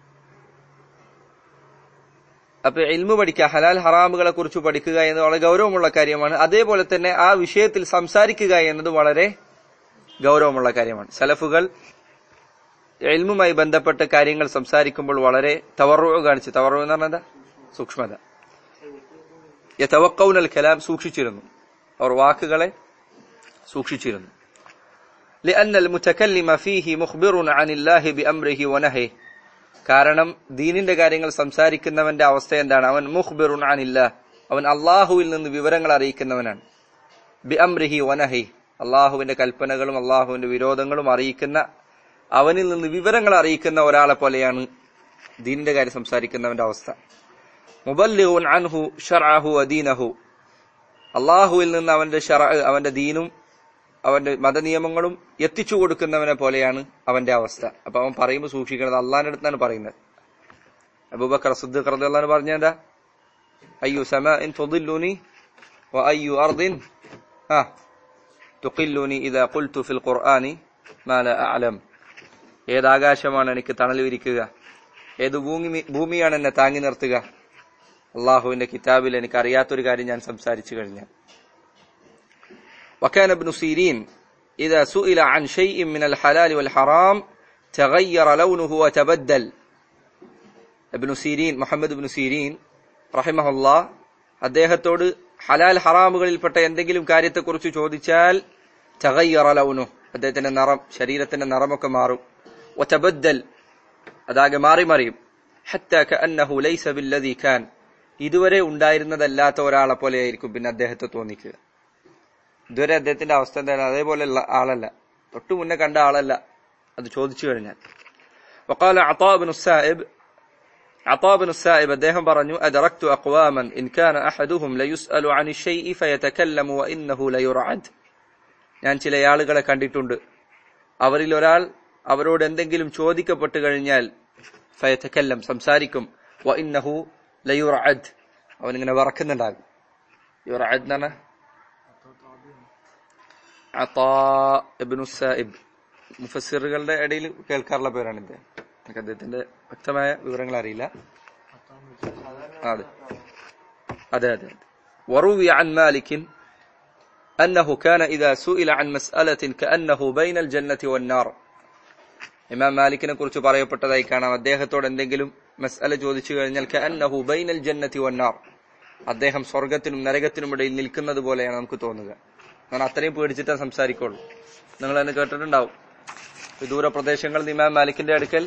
അപ്പൊ ഇൽമു പഠിക്കുക ഹലാൽ ഹറാമുകളെ കുറിച്ച് പഠിക്കുക എന്നത് വളരെ ഗൗരവമുള്ള കാര്യമാണ് അതേപോലെ തന്നെ ആ വിഷയത്തിൽ സംസാരിക്കുക എന്നത് വളരെ ഗൗരവമുള്ള കാര്യമാണ് സലഫുകൾ ഇൽമുമായി ബന്ധപ്പെട്ട കാര്യങ്ങൾ സംസാരിക്കുമ്പോൾ വളരെ തവറു കാണിച്ചു തവറു എന്ന് പറഞ്ഞാൽ എന്താ സൂക്ഷ്മത യതവക്കൗനൽ കലാം സൂക്ഷിച്ചിരുന്നു അവർ വാക്കുകളെ സൂക്ഷിച്ചിരുന്നു لأن المتكلم فيه مخبر عن الله بأمره ونهيه കാരണം ദീനിന്റെ കാര്യങ്ങൾ സംസാരിക്കുന്നവന്റെ അവസ്ഥ എന്താണ് അവൻ മുഖ്ബിറുൻ അനില്ല അവൻ അള്ളാഹുവിൽ നിന്ന് വിവരങ്ങൾ അറിയിക്കുന്നവനാണ് ബി അംരിഹി വനഹി അള്ളാഹുവിന്റെ കൽപ്പനകളും അള്ളാഹുവിന്റെ വിരോധങ്ങളും അറിയിക്കുന്ന അവനിൽ നിന്ന് വിവരങ്ങൾ അറിയിക്കുന്ന ഒരാളെ പോലെയാണ് ദീനിന്റെ കാര്യം സംസാരിക്കുന്നവന്റെ അവസ്ഥ മുബല്ലിഹുൻ അൻഹു ഷർഅഹു അദീനഹു അള്ളാഹുവിൽ നിന്ന് അവന്റെ ഷറ അവന്റെ ദീനും അവന്റെ മതനിയമങ്ങളും എത്തിച്ചു കൊടുക്കുന്നവനെ പോലെയാണ് അവന്റെ അവസ്ഥ അപ്പൊ അവൻ പറയുമ്പോൾ സൂക്ഷിക്കുന്നത് അള്ളാന്റെ അടുത്താണ് പറയുന്നത് അബൂബക്കർ സുദ്ദീഖ് റളിയല്ലാഹു പറഞ്ഞ എന്താ അയ്യു സമാഇൻ തുദില്ലുനി വ അയ്യു അർദിൻ ആ തുഖില്ലുനി ഇദാ ഖുൽതു ഫിൽ ഖുർആനി മാ ലാ അഅലം ഏത് ആകാശമാണ് എനിക്ക് തണൽ വിരിക്കുക ഏത് ഭൂമി ഭൂമിയാണ് എന്നെ താങ്ങി നിർത്തുക അള്ളാഹുവിന്റെ കിതാബിൽ എനിക്ക് അറിയാത്തൊരു കാര്യം ഞാൻ സംസാരിച്ചു കഴിഞ്ഞാൽ وكان ابن سيرين إذا سئل عن شيء من الحلال والحرام تغير لونه وتبدل ابن سيرين മുഹമ്മദ് ابن سيرين رحمه الله അദ്ദേഹത്തോട് ഹലാൽ ഹറാമുകളിൽപ്പെട്ട എന്തെങ്കിലും കാര്യത്തെക്കുറിച്ച് ചോദിച്ചാൽ തഗയ്യറ ലൗനു അദ്ദേഹത്തിന്റെ നിറം ശരീരത്തിന്റെ നിറമൊക്കെ മാറും وتبدل അതാകെ മാറി മറിയും حتى كأنه ليس بالذي كان ഇതുവരെ ഉണ്ടായിരുന്നതല്ലാത്ത ഒരാളെ പോലെ ആയിരിക്കും പിന്നെ അദ്ദേഹത്തെ തോന്നിക്കുക ഇതുവരെ അദ്ദേഹത്തിന്റെ അവസ്ഥ എന്താണ് അതേപോലെ ഉള്ള ആളല്ല തൊട്ടു മുന്നേ കണ്ട ആളല്ല അത് ചോദിച്ചു കഴിഞ്ഞാൽ وقال عطاء بن السائب عطاء بن السائب അദ്ദേഹം പറഞ്ഞു أدركت أقواما إن كان أحدهم ليسأل عن الشيء فيتكلم وإنه ليرعد ഞാൻ ചില ആളുകളെ കണ്ടിട്ടുണ്ട് അവരിൽ ഒരാൾ അവരോട് എന്തെങ്കിലും ചോദിക്കപ്പെട്ടു കഴിഞ്ഞാൽ ഫയതക്കല്ലം സംസാരിക്കും വ ഇന്നഹു ലയുറഅദ് അവനിങ്ങനെ വറക്കുന്നുണ്ടാകും യുറഅദ് എന്ന് പറഞ്ഞാൽ അതാ ഇബ്നു സായിബ് മുഫസ്സിറുകളുടെ ഇടയിൽ കേൾക്കാറുള്ള പേരാണ് ഇത് എനിക്ക് അദ്ദേഹത്തിന്റെ വ്യക്തമായ വിവരങ്ങൾ അറിയില്ല അതെ അതെ അതെ وروي عن مالك أنه كان إذا سئل عن مسألة كأنه بين الجنة والنار ഇമാം മാലിക്കിനെ കുറിച്ച് പറയപ്പെട്ടതായി കാണാം അദ്ദേഹത്തോട് എന്തെങ്കിലും മസ്അല ചോദിച്ചു കഴിഞ്ഞാൽ കഅന്നഹു ബൈനൽ ജന്നതി വന്നാർ അദ്ദേഹം സ്വർഗത്തിനും നരകത്തിനും ഇടയിൽ നിൽക്കുന്നത് പോലെയാണ് നമുക്ക് തോന്നുക കാരണം അത്രയും പേടിച്ചിട്ടേ സംസാരിക്കുള്ളൂ നിങ്ങൾ തന്നെ കേട്ടിട്ടുണ്ടാവും വിദൂര പ്രദേശങ്ങളിൽ നിന്ന് ഇമാം മാലിക്കിന്റെ അടുക്കൽ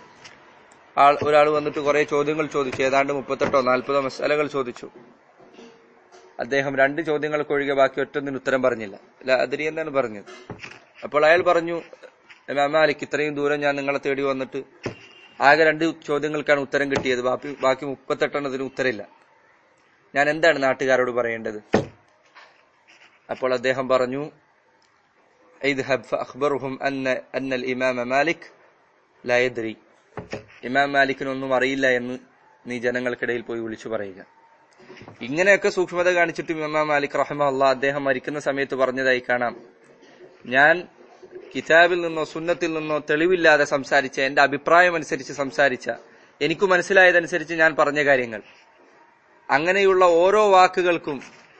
ആൾ ഒരാൾ വന്നിട്ട് കുറെ ചോദ്യങ്ങൾ ചോദിച്ചു ഏതാണ്ട് മുപ്പത്തെട്ടോ നാൽപ്പതോ മസാലകൾ ചോദിച്ചു അദ്ദേഹം രണ്ട് ചോദ്യങ്ങൾക്കൊഴികെ ബാക്കി ഒറ്റൊന്നിന് ഉത്തരം പറഞ്ഞില്ല അല്ല അതിരി എന്നാണ് പറഞ്ഞത് അപ്പോൾ അയാൾ പറഞ്ഞു ഇമാം മാലിക് ഇത്രയും ദൂരം ഞാൻ നിങ്ങളെ തേടി വന്നിട്ട് ആകെ രണ്ട് ചോദ്യങ്ങൾക്കാണ് ഉത്തരം കിട്ടിയത് ബാക്കി ബാക്കി മുപ്പത്തെട്ടെണ്ണത്തിന് ഉത്തരമില്ല ഞാൻ എന്താണ് നാട്ടുകാരോട് പറയേണ്ടത് അപ്പോൾ അദ്ദേഹം പറഞ്ഞു اذهب فأخبرهم أن أن الإمام مالك لا يدري ഇമാം മാലിക്കിനൊന്നും അറിയില്ല എന്ന് നീ ജനങ്ങൾക്കിടയിൽ പോയി വിളിച്ചു പറയുക ഇങ്ങനെയൊക്കെ സൂക്ഷ്മത കാണിച്ചിട്ട് ഇമാം മാലിക് റഹ്മ അള്ളാഹ് അദ്ദേഹം മരിക്കുന്ന സമയത്ത് പറഞ്ഞതായി കാണാം ഞാൻ കിതാബിൽ നിന്നോ സുന്നത്തിൽ നിന്നോ തെളിവില്ലാതെ സംസാരിച്ച എന്റെ അഭിപ്രായം അനുസരിച്ച് സംസാരിച്ച എനിക്ക് മനസ്സിലായതനുസരിച്ച് ഞാൻ പറഞ്ഞ കാര്യങ്ങൾ അങ്ങനെയുള്ള ഓരോ വാക്കുകൾക്കും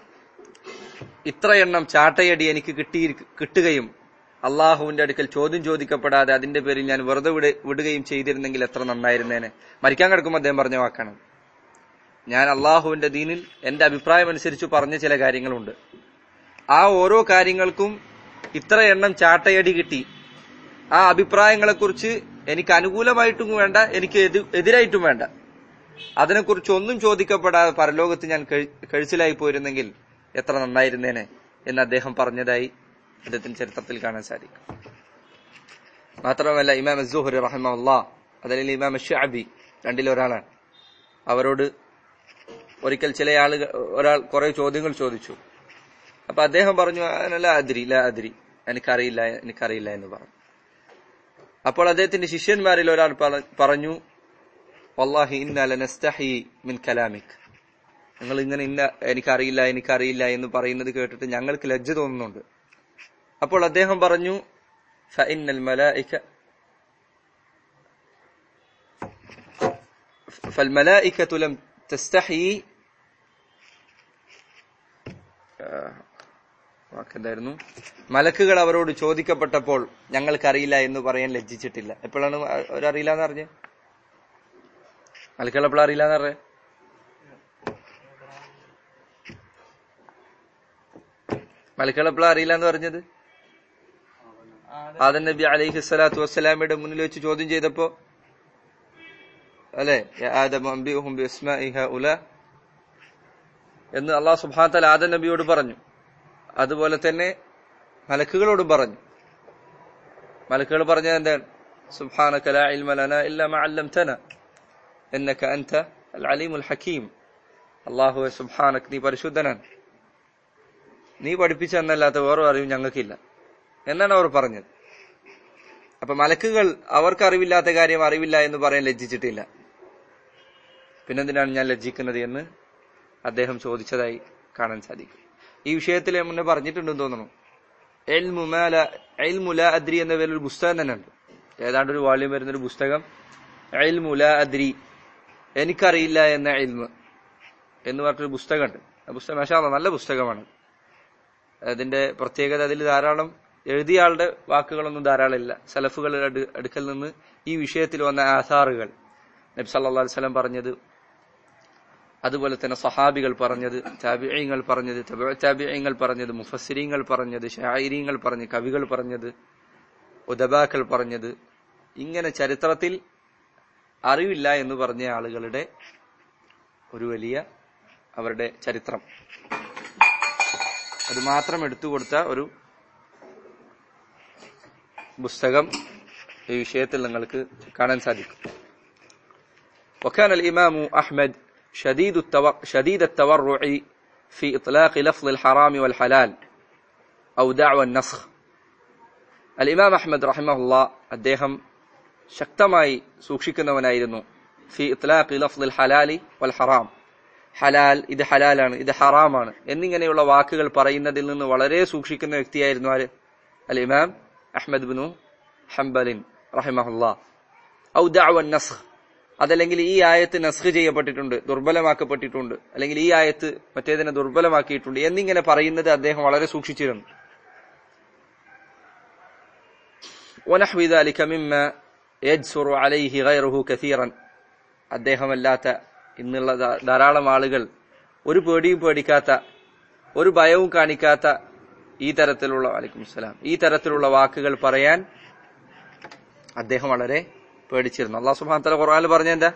ഇത്ര എണ്ണം ചാട്ടയടി എനിക്ക് കിട്ടി കിട്ടുകയും അള്ളാഹുവിന്റെ അടുക്കൽ ചോദ്യം ചോദിക്കപ്പെടാതെ അതിന്റെ പേരിൽ ഞാൻ വെറുതെ വിട വിടുകയും ചെയ്തിരുന്നെങ്കിൽ എത്ര നന്നായിരുന്നേനെ മരിക്കാൻ കിടക്കുമ്പോൾ അദ്ദേഹം പറഞ്ഞ വാക്കാണ് ഞാൻ അള്ളാഹുവിന്റെ ദീനിൽ എന്റെ അഭിപ്രായം അനുസരിച്ച് പറഞ്ഞ ചില കാര്യങ്ങളുണ്ട് ആ ഓരോ കാര്യങ്ങൾക്കും ഇത്ര എണ്ണം ചാട്ടയടി കിട്ടി ആ അഭിപ്രായങ്ങളെക്കുറിച്ച് എനിക്ക് അനുകൂലമായിട്ടും വേണ്ട എനിക്ക് എതി- എതിരായിട്ടും വേണ്ട അതിനെക്കുറിച്ച് ഒന്നും ചോദിക്കപ്പെടാതെ പരലോകത്ത് ഞാൻ കഴി- കഴിച്ചിലായി പോയിരുന്നെങ്കിൽ എത്ര നന്നായിരുന്നേനെ എന്ന് അദ്ദേഹം പറഞ്ഞതായി അദ്ദേഹത്തിന്റെ ചരിത്രത്തിൽ കാണാൻ സാധിക്കും മാത്രമല്ല ഇമാം അസുഹുർ റഹ്മുല്ലാ അതല്ലെങ്കിൽ ഇമാം ഷാബി രണ്ടിലൊരാളാണ് അവരോട് ഒരിക്കൽ ചില ആളുകൾ ഒരാൾ കുറെ ചോദ്യങ്ങൾ ചോദിച്ചു അപ്പൊ അദ്ദേഹം പറഞ്ഞു ലാ അദ്രി ലാ അദ്രി എനിക്കറിയില്ല എനിക്കറിയില്ല എന്ന് പറഞ്ഞു അപ്പോൾ അദ്ദേഹത്തിന്റെ ശിഷ്യന്മാരിൽ ഒരാൾ പറ- പറഞ്ഞു വല്ലാഹി ഇന്ന ലനസ്തഹി മിൻ കലാമിക് നിങ്ങൾ ഇങ്ങനെ ഇന്ന എനിക്കറിയില്ല എനിക്കറിയില്ല എന്ന് പറയുന്നത് കേട്ടിട്ട് ഞങ്ങൾക്ക് ലജ്ജ തോന്നുന്നുണ്ട് അപ്പോൾ അദ്ദേഹം പറഞ്ഞു ഫഇന്നൽ മലായിക فالملائكة لم تستحي വാക്കെന്തായിരുന്നു മലക്കുകൾ അവരോട് ചോദിക്കപ്പെട്ടപ്പോൾ ഞങ്ങൾക്കറിയില്ല എന്ന് പറയാൻ ലജ്ജിച്ചിട്ടില്ല എപ്പോഴാണ് അവരറിയില്ല എന്ന് പറഞ്ഞത് മലക്കുകൾ എപ്പോഴാണ് അറിയില്ല എന്ന് പറഞ്ഞത് മലക്കുകൾ എപ്പോഴാണ് അറിയില്ല എന്ന് പറഞ്ഞത് ആദൻ നബി അലൈഹി സ്വലാത്തു വസ്സലാമയുടെ മുന്നിൽ വെച്ച് ചോദ്യം ചെയ്തപ്പോ അല്ലെ യാ ആദമു അംബിഉഹും ബിഅസ്മാഇ ഹഉല എന്ന് അള്ളാഹു സുബ്ഹാനഹു ആദൻ നബിയോട് പറഞ്ഞു അതുപോലെ തന്നെ മലക്കുകളോടും പറഞ്ഞു മലക്കുകൾ പറഞ്ഞത് എന്താണ് സുബ്ഹാനക ലാ ഇൽമ ലനാ ഇല്ലാ മാ അല്ലംതന ഇന്നക അൻത അൽ അലീമുൽ ഹകീം അല്ലാഹുവേ സുബ്ഹാനക് നീ പരിശുദ്ധനാണ് നീ പഠിപ്പിച്ച എന്നല്ലാത്ത വേറെ അറിവും ഞങ്ങൾക്കില്ല എന്നാണ് അവർ പറഞ്ഞത് അപ്പൊ മലക്കുകൾ അവർക്ക് അറിവില്ലാത്ത കാര്യം അറിവില്ല എന്ന് പറയാൻ ലജ്ജിച്ചിട്ടില്ല പിന്നെന്തിനാണ് ഞാൻ ലജ്ജിക്കുന്നത് എന്ന് അദ്ദേഹം ചോദിച്ചതായി കാണാൻ സാധിക്കും ഈ വിഷയത്തിൽ ഞാൻ മുന്നേ പറഞ്ഞിട്ടുണ്ടെന്ന് തോന്നുന്നു എൽമു മാല എൽമു ലാ അദ്രി എന്ന പേരിൽ ഒരു പുസ്തകം തന്നെ ഉണ്ട് ഏതാണ്ട് ഒരു വാള്യം വരുന്ന ഒരു പുസ്തകം എൽമു ലാ അദ്രി എനിക്കറിയില്ല എന്ന എൽമ് എന്ന് പറഞ്ഞൊരു പുസ്തകമുണ്ട് ആ പുസ്തകം മാഷാ അല്ലാ, നല്ല പുസ്തകമാണ് അതിന്റെ പ്രത്യേകത അതിൽ ധാരാളം എഴുതിയ ആളുടെ വാക്കുകളൊന്നും ധാരാളം ഇല്ല സലഫുകളുടെ അടു- അടുക്കൽ നിന്ന് ഈ വിഷയത്തിൽ വന്ന ആധാറുകൾ നബി സല്ലല്ലാഹു അലൈഹി വസല്ലം പറഞ്ഞത് അതുപോലെ തന്നെ സഹാബികൾ പറഞ്ഞത് താബിഈങ്ങൾ പറഞ്ഞത് താബിഈങ്ങൾ പറഞ്ഞത് മുഫസ്സിരീങ്ങൾ പറഞ്ഞത് ഷായിരീങ്ങൾ പറഞ്ഞത് കവികൾ പറഞ്ഞത് ഉദബാക്കൾ പറഞ്ഞത് ഇങ്ങനെ ചരിത്രത്തിൽ അറിവില്ല എന്ന് പറഞ്ഞ ആളുകളുടെ ഒരു വലിയ അവരുടെ ചരിത്രം അത് മാത്രം എടുത്തു കൊടുത്ത ഒരു പുസ്തകം ഈ വിഷയത്തിൽ നിങ്ങൾക്ക് കാണാൻ സാധിക്കും وكان الإمام أحمد شديد التور... شديد التورع في إطلاق لفظ الحرام والحلال أو دعوى النسخ الإمام أحمد رحمه الله അദ്ദേഹം ശക്തമായി സൂക്ഷിക്കുന്നവനായിരുന്നു ഫി ഇത്ലാഖി ലഫ്ദിൽ ഹലാലി വൽ ഹറാം ഹലാൽ ഇത് ഹലാലാണ് ഇത് ഹറാമാണ് എന്നിങ്ങനെയുള്ള വാക്കുകൾ പറയുന്നതിൽ നിന്ന് വളരെ സൂക്ഷിക്കുന്ന വ്യക്തിയായിരുന്നു ആര് അൽ ഇമാം അഹ്മദ് ബിനു ഹംബലിൻ റഹിമഹുല്ലാ ഔ ദഅവൻ നസ്ഖ് അതല്ലെങ്കിൽ ഈ ആയത്ത് നസ്ഖ് ചെയ്യപ്പെട്ടിട്ടുണ്ട് ദുർബലമാക്കപ്പെട്ടിട്ടുണ്ട് അല്ലെങ്കിൽ ഈ ആയത്ത് മറ്റേതിനെ ദുർബലമാക്കിയിട്ടുണ്ട് എന്നിങ്ങനെ പറയുന്നത് അദ്ദേഹം വളരെ സൂക്ഷിച്ചിരുന്നു ونحو ذلك مما يجسر عليه غيره كثيرا അദ്ദേഹമല്ലാത്ത ഇന്നുള്ള ധാ- ധാരാളം ആളുകൾ ഒരു പേടിയും പേടിക്കാത്ത ഒരു ഭയവും കാണിക്കാത്ത ഈ തരത്തിലുള്ള വലൈക്കും സലാം ഈ തരത്തിലുള്ള വാക്കുകൾ പറയാൻ അദ്ദേഹം വളരെ പേടിച്ചിരുന്നു അള്ളാഹു സുബ്ഹാനഹു വ തആല ഖുർആനിൽ പറഞ്ഞ എന്താ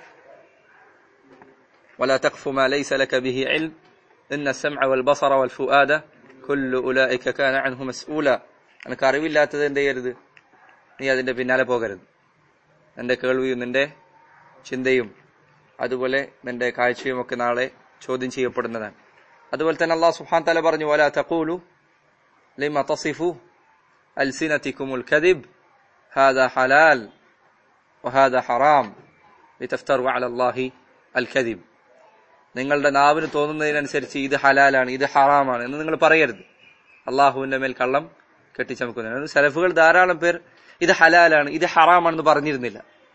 ولا تقف ما ليس لك به علم إن السمع والبصر والفؤاد كل أولئك كان عنه مسؤولا അനക്ക് അറിവില്ലാത്തത് എന്ത് ചെയ്യരുത് നീ അതിന്റെ പിന്നാലെ പോകരുത് നിന്റെ കേൾവിയും നിന്റെ ചിന്തയും അതുപോലെ നിന്റെ കാഴ്ചയും ഒക്കെ നാളെ ചോദ്യം ചെയ്യപ്പെടുന്നതാണ് അതുപോലെ തന്നെ അള്ളാഹു സുബ്ഹാനഹു തആല പറഞ്ഞു വലാ തഖൂലു ലിമ തസിഫു അൽസിനതികുമുൽ കദിബ് ഹാദാ ഹലാൽ വഹാദാ ഹറാം ലിതഫ്തറു അല അല്ലാഹി അൽ കദിബ് നിങ്ങളുടെ നാവിന് തോന്നുന്നതിനനുസരിച്ച് ഇത് ഹലാലാണ് ഇത് ഹറാമാണ് എന്ന് നിങ്ങൾ പറയരുത് അള്ളാഹുവിന്റെ മേൽ കള്ളം കെട്ടിച്ചമക്കുന്നത് സലഫുകൾ ധാരാളം പേർ ഇത് ഹലാലാണ് ഇത് ഹറാമാണെന്ന് പറഞ്ഞിരുന്നില്ല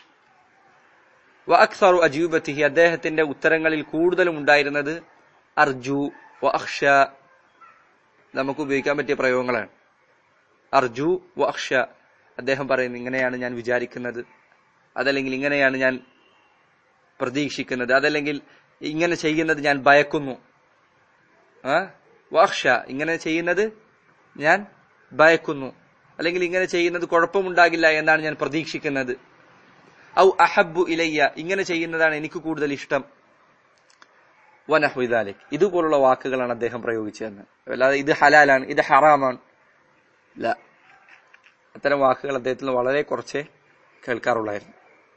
വഅക്സറു അജൂബത്തിഹി അദ്ദേഹത്തിന്റെ ഉത്തരങ്ങളിൽ കൂടുതലും ഉണ്ടായിരുന്നത് അർജു വ അക്ഷ നമുക്ക് ഉപയോഗിക്കാൻ പറ്റിയ പ്രയോഗങ്ങളാണ് അർജു വ അക്ഷ അദ്ദേഹം പറയുന്നു ഇങ്ങനെയാണ് ഞാൻ വിചാരിക്കുന്നത് അതല്ലെങ്കിൽ ഇങ്ങനെയാണ് ഞാൻ പ്രതീക്ഷിക്കുന്നത് അതല്ലെങ്കിൽ ഇങ്ങനെ ചെയ്യുന്നത് ഞാൻ ഭയക്കുന്നു ആ വാക്ഷ ഇങ്ങനെ ചെയ്യുന്നത് ഞാൻ ഭയക്കുന്നു അല്ലെങ്കിൽ ഇങ്ങനെ ചെയ്യുന്നത് കുഴപ്പമുണ്ടാകില്ല എന്നാണ് ഞാൻ പ്രതീക്ഷിക്കുന്നത് ഔ അഹബു ഇലയ്യ ഇങ്ങനെ ചെയ്യുന്നതാണ് എനിക്ക് കൂടുതൽ ഇഷ്ടം വനഹുദാലിക് ഇതുപോലുള്ള വാക്കുകളാണ് അദ്ദേഹം പ്രയോഗിച്ചതെന്ന് അല്ലാതെ ഇത് ഹലാലാണ് ഇത് ഹറാമാണ് ഇല്ല അത്തരം വാക്കുകൾ അദ്ദേഹത്തിന് വളരെ കുറച്ചേ കേൾക്കാറുള്ളായിരുന്നു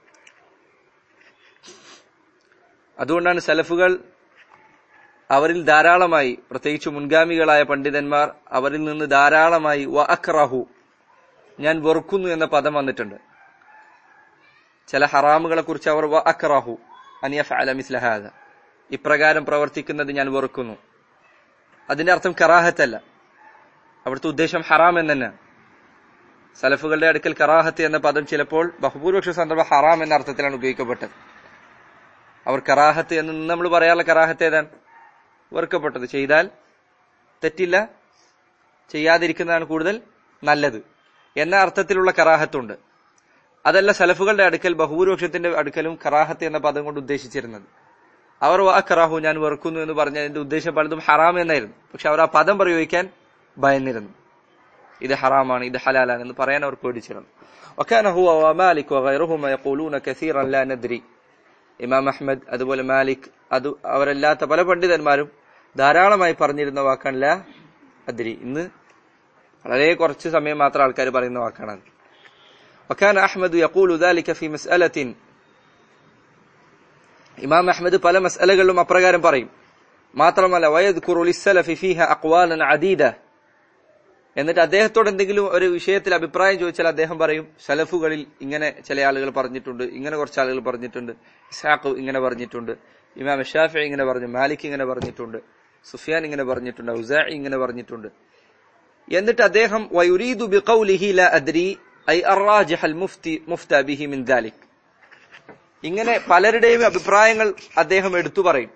അതുകൊണ്ടാണ് സലഫുകൾ അവരിൽ ധാരാളമായി പ്രത്യേകിച്ച് മുൻഗാമികളായ പണ്ഡിതന്മാർ അവരിൽ നിന്ന് ധാരാളമായി വ അക്റഹു ഞാൻ വെറുക്കുന്നു എന്ന പദം വന്നിട്ടുണ്ട് ചില ഹറാമുകളെ കുറിച്ച് അവർ വ അക്റഹു അനിയഫ് അലമിസ്ലഹാദ ഇപ്രകാരം പ്രവർത്തിക്കുന്നത് ഞാൻ വെറുക്കുന്നു അതിന്റെ അർത്ഥം കറാഹത്തല്ല അവിടുത്തെ ഉദ്ദേശം ഹറാം എന്ന് തന്നെ സലഫുകളുടെ അടുക്കൽ കറാഹത്ത് എന്ന പദം ചിലപ്പോൾ ബഹുഭൂരിപക്ഷ സന്ദർഭം ഹറാം എന്ന അർത്ഥത്തിലാണ് ഉപയോഗിക്കപ്പെട്ടത് അവർ കറാഹത്ത് എന്ന് നമ്മൾ പറയാനുള്ള കറാഹത്ത് ഏതാണ് വെറുക്കപ്പെട്ടത് ചെയ്താൽ തെറ്റില്ല ചെയ്യാതിരിക്കുന്നതാണ് കൂടുതൽ നല്ലത് എന്ന അർത്ഥത്തിലുള്ള കറാഹത്തുണ്ട് അതല്ല സലഫുകളുടെ അടുക്കൽ ബഹുഭൂരിപക്ഷത്തിന്റെ അടുക്കലും കറാഹത്ത് എന്ന പദം കൊണ്ട് ഉദ്ദേശിച്ചിരുന്നത് അവർ ആ കറാഹു ഞാൻ വെറുക്കുന്നു എന്ന് പറഞ്ഞ അതിന്റെ ഉദ്ദേശം പലതും ഹറാം എന്നായിരുന്നു പക്ഷെ അവർ ആ പദം പ്രയോഗിക്കാൻ ഭയന്നിരുന്നു ഇത് ഹറാമാണ് ഇത് ഹലാലാണ് എന്ന് പറയാൻ അവർ പേടിച്ചിരുന്നു وكان هو ومالك وغيرهما يقولون كثيرا لا ندري ഇമാം അഹ്മദ് അതുപോലെ മാലിക് അത് അവരല്ലാത്ത പല പണ്ഡിതന്മാരും ധാരാളമായി പറഞ്ഞിരുന്ന വാക്കാണ് ലാ അദ്രി ഇന്ന് വളരെ കുറച്ച് സമയം മാത്രം ആൾക്കാർ പറയുന്ന വാക്കാണ് അത് وكان أحمد يقول ذلك في مسألة ഇമാം അഹ്മദ് പല മസ്അലകളിലും അപ്രകാരം പറയും മാത്രമല്ല വയദ്കുറു ലിസ്സലഫി ഫീഹ അഖ്വാലൻ അദീദ എന്നിട്ട് അദ്ദേഹത്തോട് എന്തെങ്കിലും ഒരു വിഷയത്തിൽ അഭിപ്രായം ചോദിച്ചാൽ അദ്ദേഹം പറയും സലഫുകളിൽ ഇങ്ങനെ ചില ആളുകൾ പറഞ്ഞിട്ടുണ്ട് ഇങ്ങനെ കുറച്ച് ആളുകൾ പറഞ്ഞിട്ടുണ്ട് ഇസാഖ് ഇങ്ങനെ പറഞ്ഞിട്ടുണ്ട് ഇമാം ഷാഫി ഇങ്ങനെ പറഞ്ഞു മാലിക് ഇങ്ങനെ പറഞ്ഞിട്ടുണ്ട് സുഫിയാൻ ഇങ്ങനെ പറഞ്ഞിട്ടുണ്ട് ഉസാഇ ഇങ്ങനെ പറഞ്ഞിട്ടുണ്ട് എന്നിട്ട് അദ്ദേഹം വയുരീദു ബിഖൗലിഹി ലാ അദ്രി ഐ അറാജിഹ അൽ മുഫ്തി മുഫ്ത ബിഹി മിൻ ദാലിക് ഇങ്ങനെ പലരുടെയും അഭിപ്രായങ്ങൾ അദ്ദേഹം എടുത്തു പറയും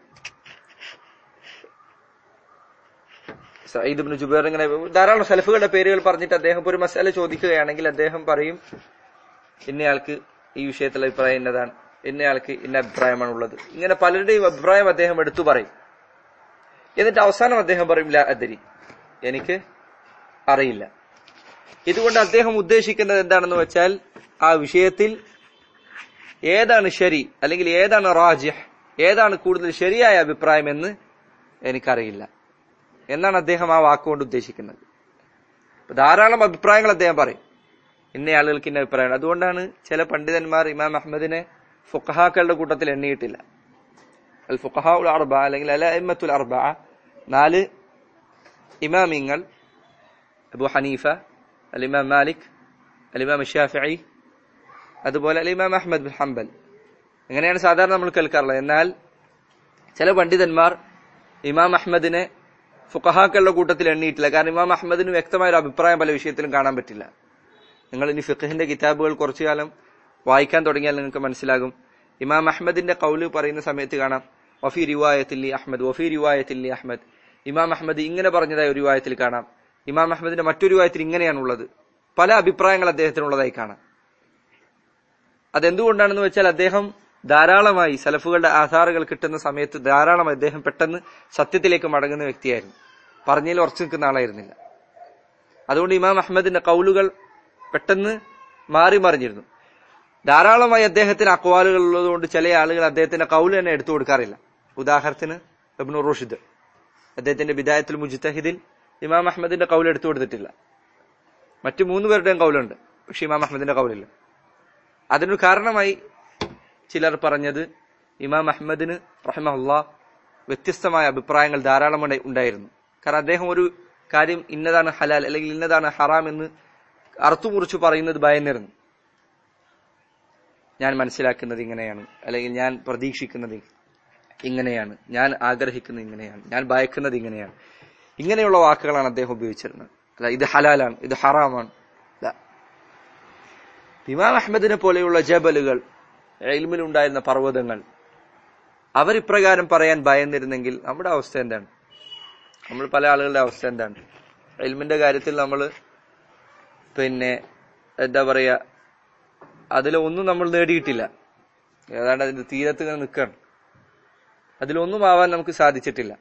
സയ്യിദ് ഇബ്നു ജുബൈർ ഇങ്ങനെ ധാരാളം സലഫുകളുടെ പേരുകൾ പറഞ്ഞിട്ട് അദ്ദേഹം ഇപ്പൊ ഒരു മസാല ചോദിക്കുകയാണെങ്കിൽ അദ്ദേഹം പറയും ഇന്നയാൾക്ക് ഈ വിഷയത്തിൽ അഭിപ്രായം ഇന്നതാണ് ഇന്നയാൾക്ക് ഇന്ന അഭിപ്രായമാണ് ഉള്ളത് ഇങ്ങനെ പലരുടെയും അഭിപ്രായം അദ്ദേഹം എടുത്തു പറയും എന്നിട്ട് അവസാനം അദ്ദേഹം പറയും ലാ അദരി എനിക്ക് അറിയില്ല ഇതുകൊണ്ട് അദ്ദേഹം ഉദ്ദേശിക്കുന്നത് എന്താണെന്ന് വെച്ചാൽ ആ വിഷയത്തിൽ ഏതാണ് ശരി അല്ലെങ്കിൽ ഏതാണ് റാജിഹ് ഏതാണ് കൂടുതൽ ശരിയായ അഭിപ്രായം എന്ന് എനിക്കറിയില്ല എന്നാണ് അദ്ദേഹം ആ വാക്കുകൊണ്ട് ഉദ്ദേശിക്കുന്നത് അപ്പൊ ധാരാളം അഭിപ്രായങ്ങൾ അദ്ദേഹം പറയും ഇന്ന ആളുകൾക്ക് ഇന്ന അഭിപ്രായമാണ് അതുകൊണ്ടാണ് ചില പണ്ഡിതന്മാർ ഇമാം അഹമ്മദിനെ ഫുഖഹാക്കളുടെ കൂട്ടത്തിൽ എണ്ണിയിട്ടില്ല അൽ ഫുഖഹാ ഉൽ അർബ അല്ലെങ്കിൽ അല ഇമ്മത്തുൽ അർബ നാല് ഇമാമിങ്ങൾ അബു ഹനീഫ അൽ ഇമാം മാലിക് അൽ ഇമാം ഷാഫിഇ അതുപോലെ അൽ ഇമാം അഹമ്മദ് ബിൻ ഹംബൽ അങ്ങനെയാണ് സാധാരണ നമ്മൾ കേൾക്കാറുള്ളത് എന്നാൽ ചില പണ്ഡിതന്മാർ ഇമാം അഹമ്മദിനെ ഫുഖഹാക്കളുടെ കൂട്ടത്തിൽ എണ്ണിയിട്ടില്ല കാരണം ഇമാം അഹമ്മദിന് വ്യക്തമായ ഒരു അഭിപ്രായം പല വിഷയത്തിലും കാണാൻ പറ്റില്ല നിങ്ങൾ ഇനി ഫിഖഹിന്റെ കിതാബുകൾ കുറച്ചു കാലം വായിക്കാൻ തുടങ്ങിയാൽ നിങ്ങൾക്ക് മനസ്സിലാകും ഇമാം അഹമ്മദിന്റെ കൗല് പറയുന്ന സമയത്ത് കാണാം വഫി റിവായത്തില്ലി അഹമ്മദ് വഫി റിവായത്തില്ലി അഹമ്മദ് ഇമാം അഹമ്മദ് ഇങ്ങനെ പറഞ്ഞതായി ഒരു റിവായത്തിൽ കാണാം ഇമാം അഹമ്മദിന്റെ മറ്റൊരു റിവായത്തിൽ ഇങ്ങനെയാണുള്ളത് പല അഭിപ്രായങ്ങൾ അദ്ദേഹത്തിനുള്ളതായി കാണാം അതെന്തുകൊണ്ടാണെന്ന് വെച്ചാൽ അദ്ദേഹം ധാരാളമായി സലഫുകളുടെ ആധാറുകൾ കിട്ടുന്ന സമയത്ത് ധാരാളം അദ്ദേഹം പെട്ടെന്ന് സത്യത്തിലേക്ക് മടങ്ങുന്ന വ്യക്തിയായിരുന്നു പറഞ്ഞതിൽ ഉറച്ചു നിൽക്കുന്ന ആളായിരുന്നില്ല അതുകൊണ്ട് ഇമാം അഹമ്മദിന്റെ കൗലുകൾ പെട്ടെന്ന് മാറി മറിഞ്ഞിരുന്നു ധാരാളമായി അദ്ദേഹത്തിന് അക്വാലുകൾ ഉള്ളതുകൊണ്ട് ചില ആളുകൾ അദ്ദേഹത്തിന്റെ കൗല് തന്നെ എടുത്തു കൊടുക്കാറില്ല ഉദാഹരണത്തിന് ഇബ്നു റുഷിദ് അദ്ദേഹത്തിന്റെ ബിദായത്തുൽ മുജ്തഹിദിൽ ഇമാം അഹമ്മദിന്റെ കൗല് എടുത്തു കൊടുത്തിട്ടില്ല മറ്റു മൂന്ന് പേരുടെയും കൗലുണ്ട് പക്ഷെ ഇമാം അഹമ്മദിന്റെ കൗലില്ല അതിനൊരു കാരണമായി ചിലർ പറഞ്ഞത് ഇമാം അഹമ്മദിന് റഹ്മഹുല്ല വ്യത്യസ്തമായ അഭിപ്രായങ്ങൾ ധാരാളം ഉണ്ടാ- ഉണ്ടായിരുന്നു കാരണം അദ്ദേഹം ഒരു കാര്യം ഇന്നതാണ് ഹലാൽ അല്ലെങ്കിൽ ഇന്നതാണ് ഹറാം എന്ന് അർത്ഥമുറിച്ച് പറയുന്നത് ഭയന്നിരുന്നു ഞാൻ മനസ്സിലാക്കുന്നത് ഇങ്ങനെയാണ് അല്ലെങ്കിൽ ഞാൻ പ്രതീക്ഷിക്കുന്നത് ഇങ്ങനെയാണ് ഞാൻ ആഗ്രഹിക്കുന്നത് ഇങ്ങനെയാണ് ഞാൻ ഭയക്കുന്നത് ഇങ്ങനെയാണ് ഇങ്ങനെയുള്ള വാക്കുകളാണ് അദ്ദേഹം ഉപയോഗിച്ചിരുന്നത് അല്ല ഇത് ഹലാലാണ് ഇത് ഹറാമാണ് അല്ല ഇമാം അഹമ്മദിനെ പോലെയുള്ള ജബലുകൾ ഇൽമിലുണ്ടായിരുന്ന പർവ്വതങ്ങൾ അവരിപ്രകാരം പറയാൻ ഭയന്നിരുന്നെങ്കിൽ നമ്മുടെ അവസ്ഥ എന്താണ് നമ്മൾ പല ആളുകളുടെ അവസ്ഥ എന്താണ് ഇൽമിന്റെ കാര്യത്തിൽ നമ്മൾ പിന്നെ എന്താ പറയാ അതിലൊന്നും നമ്മൾ നേടിയിട്ടില്ല ഏതാണ്ട് അതിന്റെ തീരത്ത് ഇങ്ങനെ നിൽക്കണം അതിലൊന്നും ആവാൻ നമുക്ക് സാധിച്ചിട്ടില്ല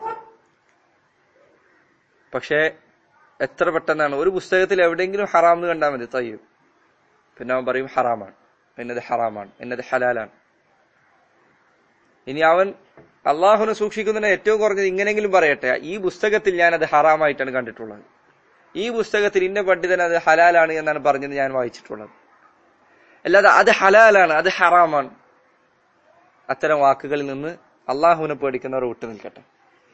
പക്ഷേ എത്ര പെട്ടെന്നാണ് ഒരു പുസ്തകത്തിൽ എവിടെയെങ്കിലും ഹറാം എന്ന് കണ്ടാൽ മതി തയ്യും പിന്നെ അവൻ പറയും ഹറാമാണ് എന്നത് ഹറാമാണ് എന്നത് ഹലാലാണ് ഇനി അവൻ അള്ളാഹുനെ സൂക്ഷിക്കുന്നതിന് ഏറ്റവും കുറഞ്ഞത് ഇങ്ങനെങ്കിലും പറയട്ടെ ഈ പുസ്തകത്തിൽ ഞാൻ അത് ഹറാമായിട്ടാണ് കണ്ടിട്ടുള്ളത് ഈ പുസ്തകത്തിൽ ഇന്ന പണ്ഡിതൻ അത് ഹലാലാണ് എന്നാണ് പറഞ്ഞത് ഞാൻ വായിച്ചിട്ടുള്ളത് അല്ലാതെ അത് ഹലാലാണ് അത് ഹറാമാണ് അത്തരം വാക്കുകളിൽ നിന്ന് അള്ളാഹുവിനെ പേടിക്കുന്നവർ വിട്ടു നിൽക്കട്ടെ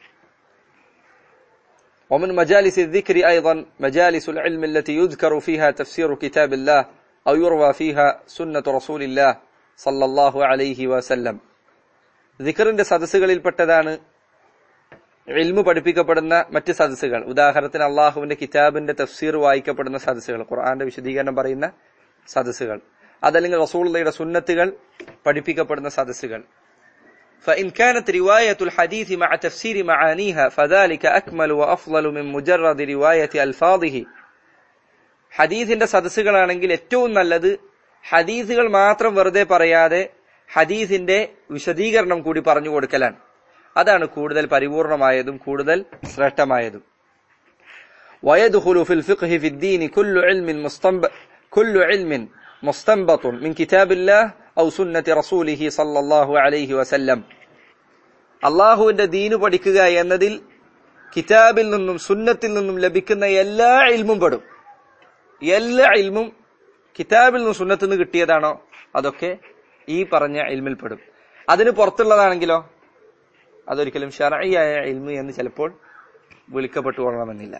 ومن مجالس الذكر أيضا مجالس العلم التي يذكر فيها تفسير كتاب الله أو يروى فيها سنة رسول الله صلى الله عليه وسلم ദിക്കറിന്റെ സദസ്സുകളിൽപ്പെട്ടതാണ് ഇൽമു പഠിപ്പിക്കപ്പെടുന്ന മറ്റ് സദസ്സുകൾ ഉദാഹരണത്തിന് അള്ളാഹുവിന്റെ കിതാബിന്റെ തഫ്സീർ വായിക്കപ്പെടുന്ന സദസ്സുകൾ ഖുർആന്റെ വിശദീകരണം പറയുന്ന സദസ്സുകൾ അതല്ലെങ്കിൽ റസൂളുള്ളയുടെ സുന്നത്തുകൾ പഠിപ്പിക്കപ്പെടുന്ന സദസ്സുകൾ فإن كانت رواية الحديث مع تفسير معانيها فذلك أكمل وأفضل من مجرد رواية ألفاظه ഹദീസിന്റെ സദസ്സുകളാണെങ്കിൽ ഏറ്റവും നല്ലത് ഹദീസുകൾ മാത്രം വെറുതെ പറയാതെ ഹദീസിന്റെ വിശദീകരണം കൂടി പറഞ്ഞു കൊടുക്കലാണ് അതാണ് കൂടുതൽ പരിപൂർണമായതും കൂടുതൽ ശ്രേഷ്ഠമായതും ويدخل في الفقه في الدين كل علم مستنب... كل علم مستنبط من كتاب الله أو سنة رسوله صلى الله عليه وسلم അള്ളാഹുവിന്റെ ദീന് പഠിക്കുക എന്നതിൽ കിതാബിൽ നിന്നും സുന്നത്തിൽ നിന്നും ലഭിക്കുന്ന എല്ലാ ഇൽമും പെടും എല്ലാ ഇൽമും കിതാബിൽ നിന്നും സുന്നത്തിൽ നിന്ന് കിട്ടിയതാണോ അതൊക്കെ ഈ പറഞ്ഞ ഇൽമിൽ പെടും അതിന് പുറത്തുള്ളതാണെങ്കിലോ അതൊരിക്കലും ഷറയായ ഇൽമു എന്ന് ചിലപ്പോൾ വിളിക്കപ്പെട്ടു കൊള്ളണമെന്നില്ല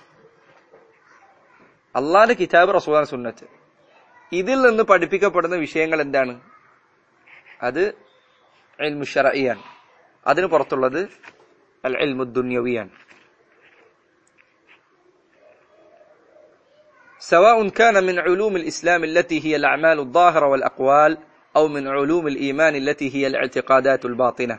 അള്ളാന്റെ കിതാബ് റസൂലാൻ സുന്നത്ത് ഇതിൽ നിന്ന് പഠിപ്പിക്കപ്പെടുന്ന വിഷയങ്ങൾ എന്താണ് അത് ഇൽമു ഷറയിയാണ് അതിന് പുറത്തുള്ളത് അൽ ഇൽമു ദുന്യവിയാണ് سواء كان من علوم الإسلام التي هي الأعمال الظاهرة والأقوال أو من علوم الإيمان التي هي الاعتقادات الباطنة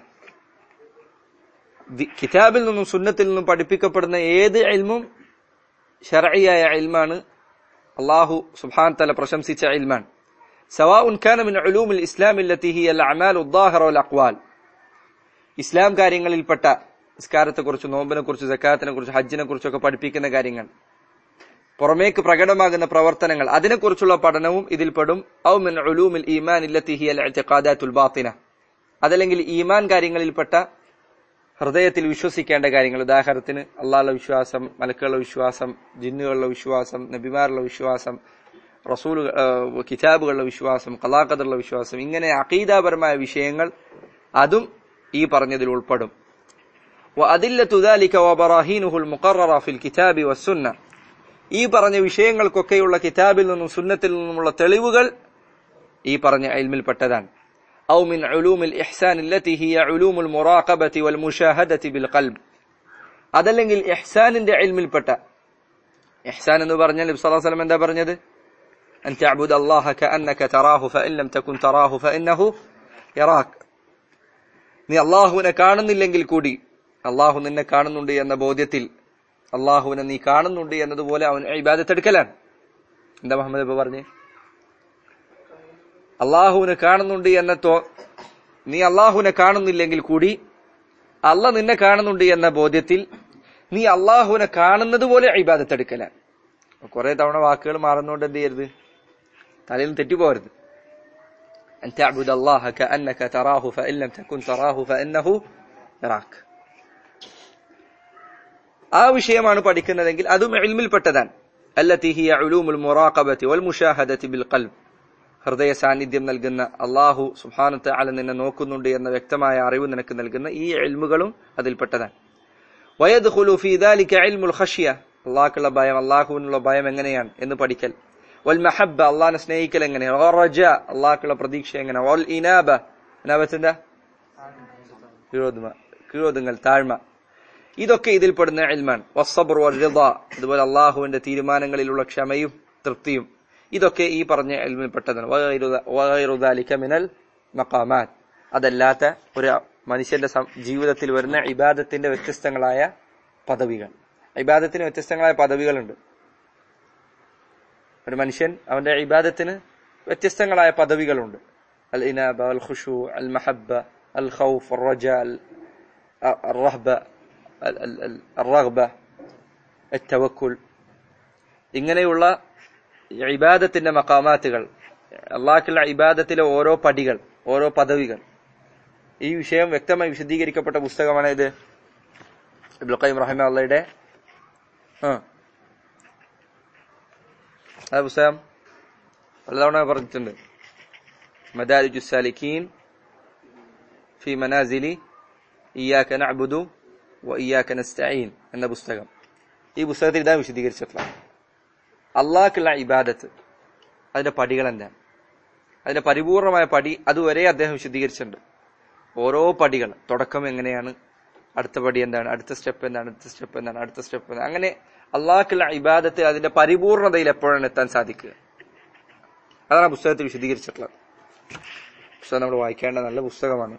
കിതാബിൽ നിന്നും സുന്നത്തിൽ നിന്നും പഠിപ്പിക്കപ്പെടുന്ന ഏത് ഇൽമും ഷർഇയായ ഇൽമാണ് അള്ളാഹു സുബ്ഹാൻ തല പ്രശംസിച്ച ഇൽമാണ് سواء كان من علوم الإسلام التي هي الأعمال الظاهرة والأقوال ഇസ്ലാം കാര്യങ്ങളിൽപ്പെട്ട നിസ്കാരത്തെക്കുറിച്ച് നോമ്പിനെ കുറിച്ച് ജക്കാത്തിനെ കുറിച്ച് ഹജ്ജിനെ കുറിച്ചൊക്കെ പഠിപ്പിക്കുന്ന കാര്യങ്ങൾ പുറമേക്ക് പ്രകടമാകുന്ന പ്രവർത്തനങ്ങൾ അതിനെക്കുറിച്ചുള്ള പഠനവും ഇതിൽപ്പെടും ഔ മിൻ ഉലൂമിൽ ഈമാൻ ഇല്ലത്തി ഹിയൽ ഇഅ്തിഖാദാത്തുൽ ബാത്തിന അതല്ലെങ്കിൽ ഈമാൻ കാര്യങ്ങളിൽപ്പെട്ട ഹൃദയത്തിൽ വിശ്വസിക്കേണ്ട കാര്യങ്ങൾ ഉദാഹരണത്തിന് അള്ളാഹുള്ള വിശ്വാസം മലക്കുകളുടെ വിശ്വാസം ജിന്നുകളുടെ വിശ്വാസം നബിമാരുടെ വിശ്വാസം റസൂൽ കിതാബുകളുടെ വിശ്വാസം കലാഖദറുള്ള വിശ്വാസം ഇങ്ങനെ അഖീദാപരമായ വിഷയങ്ങൾ അതും ഈ പറഞ്ഞതിൽ ഉൾപ്പെടും وأدلة ذلك وبراهينه المقررة في الكتاب والسنة ഈ പറഞ്ഞ വിഷയങ്ങൾക്കൊക്കെയുള്ള കിതാബിൽ നിന്നും സുന്നത്തിൽ നിന്നുമുള്ള തെളിവുകൾ ഈ പറഞ്ഞ ഇൽമിൽപ്പെട്ടതാണ് أو من علوم الإحسان التي هي علوم المراقبة والمشاهدة بالقلب അതല്ലെങ്കിൽ ഇഹ്സാനിന്റെ ഇൽമിൽപ്പെട്ട ഇഹ്സാൻ എന്ന് പറഞ്ഞാൽ നബി സല്ലല്ലാഹു അലൈഹി വസല്ലം എന്താ പറഞ്ഞത് أن تعبد الله كأنك تراه فإن لم تكن تراه فإنه يراك നീ അള്ളാഹുവിനെ കാണുന്നില്ലെങ്കിൽ കൂടി അള്ളാഹു നിന്നെ കാണുന്നുണ്ട് എന്ന ബോധ്യത്തിൽ അള്ളാഹുവിനെ നീ കാണുന്നുണ്ട് എന്നതുപോലെ അവൻ ഇബാദത്തെടുക്കലാണ് എന്താ മുഹമ്മദ് ഇപ്പൊ പറഞ്ഞേ അള്ളാഹുവിനെ കാണുന്നുണ്ട് എന്ന തോ നീ അള്ളാഹുവിനെ കാണുന്നില്ലെങ്കിൽ കൂടി അല്ല നിന്നെ കാണുന്നുണ്ട് എന്ന ബോധ്യത്തിൽ നീ അള്ളാഹുവിനെ കാണുന്നത് പോലെ ഇബാദത്തെടുക്കലാണ് കുറെ തവണ വാക്കുകൾ മാറുന്നോണ്ട് എന്ത് ചെയ്യരുത് തലയിൽ തെറ്റിപ്പോരുത് أن تعبد الله كأنك تراه فإن لم تكن تراه فإنه يراك ആ വിഷയമാണ് പഠിക്കുന്നതെങ്കിൽ അതും ഇൽമിൽപ്പെട്ടതാണ് التي هي علوم المراقبة والمشاهدة بالقلب ഹൃദയ സാന്നിധ്യം നൽകുന്ന അള്ളാഹു സുഹാനത്തെ അല നിന്നെ നോക്കുന്നുണ്ട് എന്ന വ്യക്തമായ അറിവ് നിനക്ക് നൽകുന്ന ഈ ഇൽമുകളും അതിൽപ്പെട്ടതാണ് വയദ്ഖുലു ഫീ ദാലിക ഇൽമുൽ ഖശ്യ അള്ളാഹ്ക്കുള്ള ഭയം അള്ളാഹുവിനുള്ള ഭയം എങ്ങനെയാണ് എന്ന് പഠിക്കൽ വൽ മഹബ്ബ അള്ളാഹിനെ സ്നേഹിക്കൽ എങ്ങനെ റജ അള്ളാഹ്ക്കുള്ള പ്രതീക്ഷ എങ്ങനെ വൽ ഇനാബ ഇനാബത്തിന്റെ കീഴോതുമ കീഴോതുങ്ങൽ താഴ്മ ഇതൊക്കെ ഇതിൽപ്പെടുന്ന ഇൽമാൻ വസ്സബർ വൽ റിദ അതുപോലെ അള്ളാഹുവിന്റെ തീരുമാനങ്ങളിലുള്ള ക്ഷമയും തൃപ്തിയും ഇതൊക്കെ ഈ പറഞ്ഞ എൽമിൽപ്പെട്ടതാണ് വഗൈറു ദാലിക മിനൽ മഖാമാത്ത് അതല്ലാത്ത ഒരു മനുഷ്യന്റെ ജീവിതത്തിൽ വരുന്ന ഇബാദത്തിന്റെ വ്യത്യസ്തങ്ങളായ പദവികൾ ഇബാദത്തിന് വ്യത്യസ്തങ്ങളായ പദവികളുണ്ട് ഒരു മനുഷ്യൻ അവന്റെ ഇബാദത്തിന് വ്യത്യസ്തങ്ങളായ പദവികളുണ്ട് അൽ ഇനാബ അൽ ഖുഷു അൽ മഹബ്ബ അൽ ഖൗഫ് അൽ റജ അൽ റഹ്ബ അൽ റഗ്ബ التوكل ഇങ്ങനെയുള്ള ഇബാദത്തിന്റെ മക്കാമാത്തുകൾ അള്ളാഹുള്ള ഇബാദത്തിലെ ഓരോ പടികൾ ഓരോ പദവികൾ ഈ വിഷയം വ്യക്തമായി വിശദീകരിക്കപ്പെട്ട പുസ്തകമാണ് ഇത് ഇബ്ദുൽ ഖൈം റഹിമ അള്ളയുടെ ആ ആ പുസ്തകം പലതവണ പറഞ്ഞിട്ടുണ്ട് മദാരിജു സാലിക്കീൻ ഫി മനാസിലി ഇയാക്ക നഅബുദു വ ഇയാക്ക നസ്തഈൻ എന്ന പുസ്തകം ഈ പുസ്തകത്തിൽ ഇതാണ് വിശദീകരിച്ചിട്ടുള്ളത് അള്ളാഹ്ക്കുള്ള ഇബാദത്ത് അതിന്റെ പടികൾ എന്താണ് അതിന്റെ പരിപൂർണമായ പടി അതുവരെ അദ്ദേഹം വിശദീകരിച്ചിട്ടുണ്ട് ഓരോ പടികൾ തുടക്കം എങ്ങനെയാണ് അടുത്ത പടി എന്താണ് അടുത്ത സ്റ്റെപ്പ് എന്താണ് അടുത്ത സ്റ്റെപ്പ് എന്താണ് അടുത്ത സ്റ്റെപ്പ് എന്താണ് അങ്ങനെ അള്ളാഹ്ക്കുള്ള ഇബാദത്ത് അതിന്റെ പരിപൂർണതയിൽ എപ്പോഴാണ് എത്താൻ സാധിക്കുക അതാണ് ആ പുസ്തകത്തിൽ വിശദീകരിച്ചിട്ടുള്ളത് പുസ്തകം നമ്മൾ വായിക്കേണ്ട നല്ല പുസ്തകമാണ്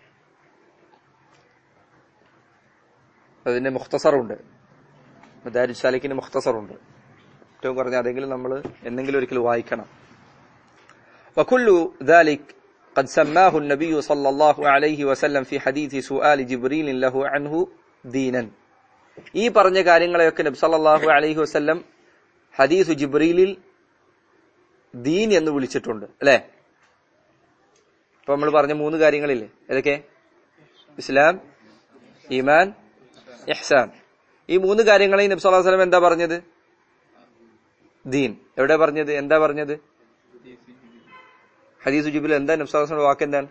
അതിന്റെ മുഖ്തസറുണ്ട് മദാരിജ് സാലിക്കിന്റെ മുഖ്തസറുണ്ട് ഏറ്റവും കുറഞ്ഞ അതെങ്കിലും നമ്മൾ എന്തെങ്കിലും ഒരിക്കൽ വായിക്കണം وكل ذلك قد سماه النبي صلى الله عليه وسلم في حديث سؤال جبريل له عنه دينا ഈ പറഞ്ഞ കാര്യങ്ങളെയൊക്കെ നബി സല്ലല്ലാഹു അലൈഹി വസല്ലം ഹദീസ് ജിബ്രീലിൽ ദീൻ എന്ന് വിളിച്ചിട്ടുണ്ട് അല്ലെ ഇപ്പൊ നമ്മൾ പറഞ്ഞ മൂന്ന് കാര്യങ്ങളില്ലേ ഏതൊക്കെ ഇസ്ലാം ഈമാൻ ഇഹ്സാൻ ഈ മൂന്ന് കാര്യങ്ങളെയും നബി സല്ലല്ലാഹു അലൈഹി വസല്ലം എന്താ പറഞ്ഞത് ദീൻ എവിടെ പറഞ്ഞത് എന്താ പറഞ്ഞത് ഹദീസ് ജുബിൽ എന്താ നബ്സാസിന്റെ വാക്ക് എന്താണ്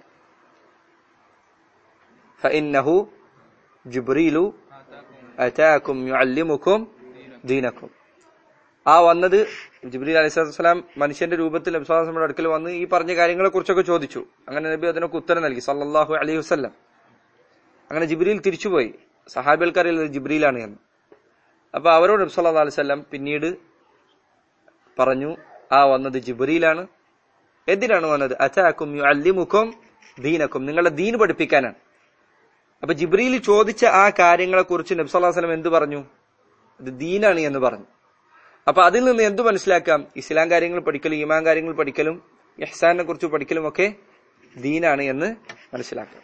ഫഇന്നഹു ജുബ്രീലു അതാക്കും യുഅല്ലിമുക്കും ദീനക്കും ആ വന്നത് ജിബ്രീൽ അലൈഹിസ്സലാം മനുഷ്യന്റെ രൂപത്തിൽ നബ്സാസിന്റെ അടുക്കൽ വന്ന് ഈ പറഞ്ഞ കാര്യങ്ങളെ കുറിച്ചൊക്കെ ചോദിച്ചു അങ്ങനെ നബി അതിനൊക്കെ ഉത്തരം നൽകി സല്ലല്ലാഹു അലൈഹി വസല്ലം അങ്ങനെ ജിബ്രീൽ തിരിച്ചുപോയി സഹാബികൾക്കറിയില്ല ജിബ്രീലാണ് എന്ന് അപ്പൊ അവരോട് നബി സല്ലല്ലാഹു അലൈഹി വസല്ലം പിന്നീട് പറഞ്ഞു ആ വന്നത് ജിബ്രീലാണ് എന്തിനാണ് വന്നത് അച്ചാക്കും അല്ലിമുക്കും ദീനക്കും നിങ്ങളുടെ ദീൻ പഠിപ്പിക്കാനാണ് അപ്പൊ ജിബ്രീൽ ചോദിച്ച ആ കാര്യങ്ങളെ കുറിച്ച് നബ്സല്ലാസ്ലം എന്ത് പറഞ്ഞു ഇത് ദീനാണ് എന്ന് പറഞ്ഞു അപ്പൊ അതിൽ നിന്ന് എന്ത് മനസ്സിലാക്കാം ഇസ്ലാം കാര്യങ്ങൾ പഠിക്കലും ഈമാൻ കാര്യങ്ങൾ പഠിക്കലും ഇഹ്സാനെ കുറിച്ച് പഠിക്കലും ഒക്കെ ദീനാണ് എന്ന് മനസ്സിലാക്കാം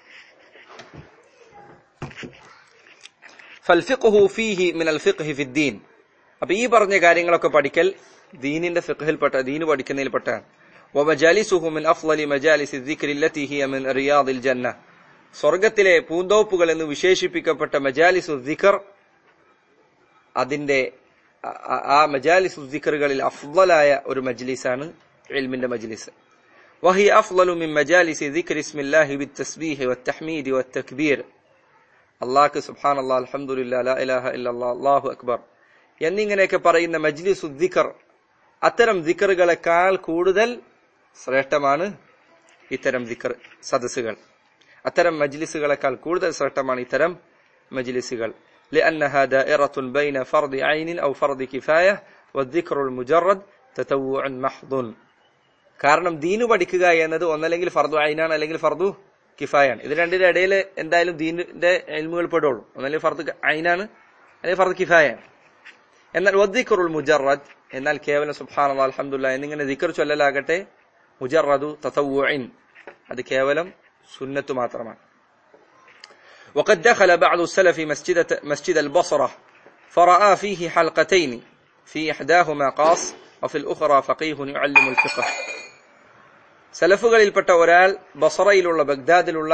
ഫൽഫിഖ്ഹു ഫീഹി മിനൽ ഫിഖ്ഹി ഫിദ്ദീൻ അപ്പൊ ഈ പറഞ്ഞ കാര്യങ്ങളൊക്കെ പഠിക്കൽ ദീനിന്റെ ഫിഖ്ഹിൽപ്പെട്ട ദീന് പഠിക്കുന്നതിൽപ്പെട്ടാണ് ومجالسه من أفضل مجالس الذكر التي هي من رياض الجنة സ്വർഗത്തിലെ പൂന്തോപ്പുകൾ എന്ന് വിശേഷിപ്പിക്കപ്പെട്ട മജാലിസു ദിഖർ അതിന്റെ ആ- ആ- ആ മജാലിസു ദിഖറുകളിൽ അഫ്ളലായ ഒരു മജ്ലിസാണ് ഇൽമിന്റെ മജ്ലിസ് وهي أفضل من مجالس ذكر اسم الله بالتسبيح والتحميد والتكبير അള്ളാഹ് സുബ്ഹാൻ അള്ളാഹ് അൽഹംദുലില്ല ലാ ഇലാഹ ഇല്ലല്ലാഹ് അല്ലാഹു അക്ബർ എന്നിങ്ങനെയൊക്കെ പറയുന്ന മജ്ലിസു ദിക്കർ അത്തരം ദിക്കറുകളെക്കാൾ കൂടുതൽ ശ്രേഷ്ഠമാണ് ഇത്തരം ദിക്കർ സദസ്സുകൾ അത്തരം മജ്ലിസുകളെക്കാൾ കൂടുതൽ ശ്രേഷ്ഠമാണ് ഇത്തരം മജ്ലിസുകൾ لأنها دائرة بين فرض عين أو فرض كفاية والذكر المجرد تتوع محض കാരണം ദീന് പഠിക്കുക എന്നത് ഒന്നല്ലെങ്കിൽ ഫർദു ഐനാണ് അല്ലെങ്കിൽ ഫർദു കിഫായാണ് ഇത് രണ്ടിന്റെ ഇടയിൽ എന്തായാലും ദീനിന്റെ എൽമുകൾ പെടുള്ളൂ ഒന്നല്ലെങ്കിൽ ഫർദ് ഐനാണ് അല്ലെങ്കിൽ ഫർദ് കിഫായാണ് എന്നാൽ വദ്ദിഖറുൽ മുജറദ് എന്നാൽ കേവലം സുബ്ഹാന അൽഹംദുലില്ലാ എന്നിങ്ങനെ ദിക്കർ ചൊല്ലലാകട്ടെ മുജറദു തതവ്വുഇൻ അത് കേവലം സുന്നത്ത് മാത്രമാണ് وقد دخل بعض السلف مسجد مسجد البصرة فرأى فيه حلقتين في إحداهما قاص وفي الأخرى فقيه يعلم الفقه സലഫുകളിൽപ്പെട്ട ഒരാൾ ബസറയിലുള്ള ബഗ്ദാദിലുള്ള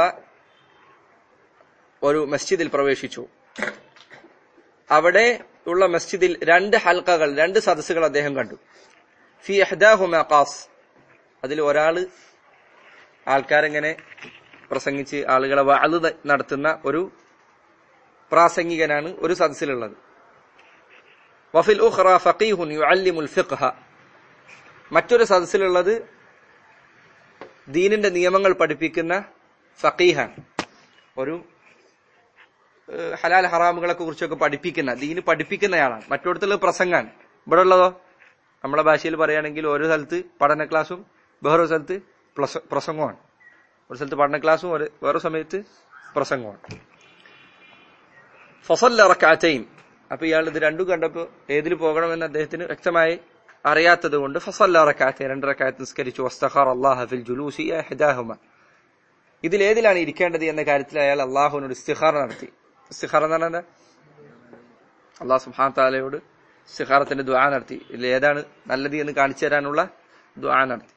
ഒരു മസ്ജിദിൽ പ്രവേശിച്ചു അവിടെ ഉള്ള മസ്ജിദിൽ രണ്ട് ഹൽക്കകൾ രണ്ട് സദസ്സുകൾ അദ്ദേഹം കണ്ടു ഫി അഹ്ദാഹുമ ഖാസ് അതിൽ ഒരാള് ആൾക്കാരെങ്ങനെ പ്രസംഗിച്ച് ആളുകളെ വാള് നടത്തുന്ന ഒരു പ്രാസംഗികനാണ് ഒരു സദസ്സിലുള്ളത് വഫിൽ ഉഖ്റ ഫഖീഹുൻ യുഅല്ലിമുൽ ഫിഖ്ഹ മറ്റൊരു സദസ്സിലുള്ളത് ദീനിന്റെ നിയമങ്ങൾ പഠിപ്പിക്കുന്ന ഫഖീഹാണ് ഒരു ഏഹ്, ഹലാൽ ഹറാമുകളെ കുറിച്ചൊക്കെ പഠിപ്പിക്കുന്ന ദീന് പഠിപ്പിക്കുന്നയാളാണ് മറ്റൊടത്തുള്ള പ്രസംഗാണ് ഇവിടെ ഉള്ളതോ നമ്മളെ ഭാഷയിൽ പറയുകയാണെങ്കിൽ ഒരു സ്ഥലത്ത് പഠന ക്ലാസ്സും വേറൊരു സ്ഥലത്ത് പ്ലസ- പ്രസംഗമാണ് ഒരു സ്ഥലത്ത് പഠന ക്ലാസ്സും ഒരു വേറെ സമയത്ത് പ്രസംഗമാണ് ഫസല്ല റക്കാറ്റൈൻ അപ്പൊ ഇയാൾ ഇത് രണ്ടും കണ്ടപ്പോ ഏതിൽ പോകണമെന്ന് അദ്ദേഹത്തിന് വ്യക്തമായി അറിയാത്തത് കൊണ്ട് ഫസല്ല റക്കാറ്റൈൻ രണ്ട് റക്കാത്ത് നിസ്കരിച്ചു വസ്തഖാർ അള്ളാഹ ഫിൽ ജുലൂസി ഇഹ്ദാഹുമ ഇതിൽ ഏതിലാണ് ഇരിക്കേണ്ടത് എന്ന കാര്യത്തിൽ അയാൾ അള്ളാഹുവിനോട് ഇസ്തിഖാർ നടത്തി ഇസ്തിഖാർ എന്ന് പറഞ്ഞാൽ എന്താ അള്ളാഹു സുബ്ഹാന താലയോട് ഇസ്തിഖാറത്തിന്റെ ദുആ നടത്തി ഇതിൽ ഏതാണ് നല്ലത് എന്ന് കാണിച്ചു തരാനുള്ള ദുആ നടത്തി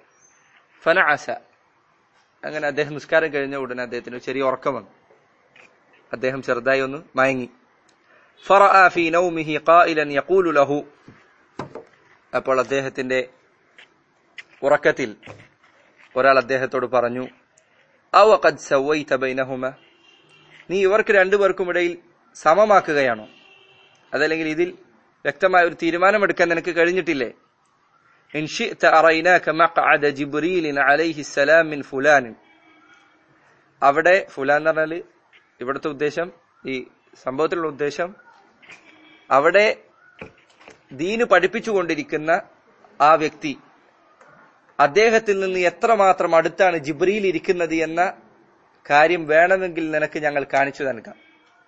ഫനഅസ അങ്ങനെ അദ്ദേഹം നിസ്കാരം കഴിഞ്ഞ ഉടനെ അദ്ദേഹത്തിന് ഒരു ചെറിയ ഉറക്കം വന്നു അദ്ദേഹം ചെറുതായി ഒന്ന് മയങ്ങി فرأى في نومه قائلا يقول له അപ്പോൾ അദ്ദേഹത്തിന്റെ ഉറക്കത്തിൽ ഒരാൾ അദ്ദേഹത്തോട് പറഞ്ഞു അവ ഖദ് സവൈത ബൈനഹുമ നീ ഇവർക്ക് രണ്ടുപേർക്കും ഇടയിൽ സമമാക്കുകയാണോ അതല്ലെങ്കിൽ ഇതിൽ വ്യക്തമായ ഒരു തീരുമാനമെടുക്കാൻ നിനക്ക് കഴിഞ്ഞിട്ടില്ലേ إن شئت أريناك مقعد جبريل عليه السلام من فلان അവിടെ ഫുലാൻ എന്ന് പറഞ്ഞാല് ഇവിടുത്തെ ഉദ്ദേശം ഈ സംഭവത്തിലുള്ള ഉദ്ദേശം അവിടെ ദീന് പഠിപ്പിച്ചുകൊണ്ടിരിക്കുന്ന ആ വ്യക്തി അദ്ദേഹത്തിൽ നിന്ന് എത്രമാത്രം അടുത്താണ് ജിബ്രിയിൽ ഇരിക്കുന്നത് എന്ന കാര്യം വേണമെങ്കിൽ നിനക്ക് ഞങ്ങൾ കാണിച്ചു നൽകാം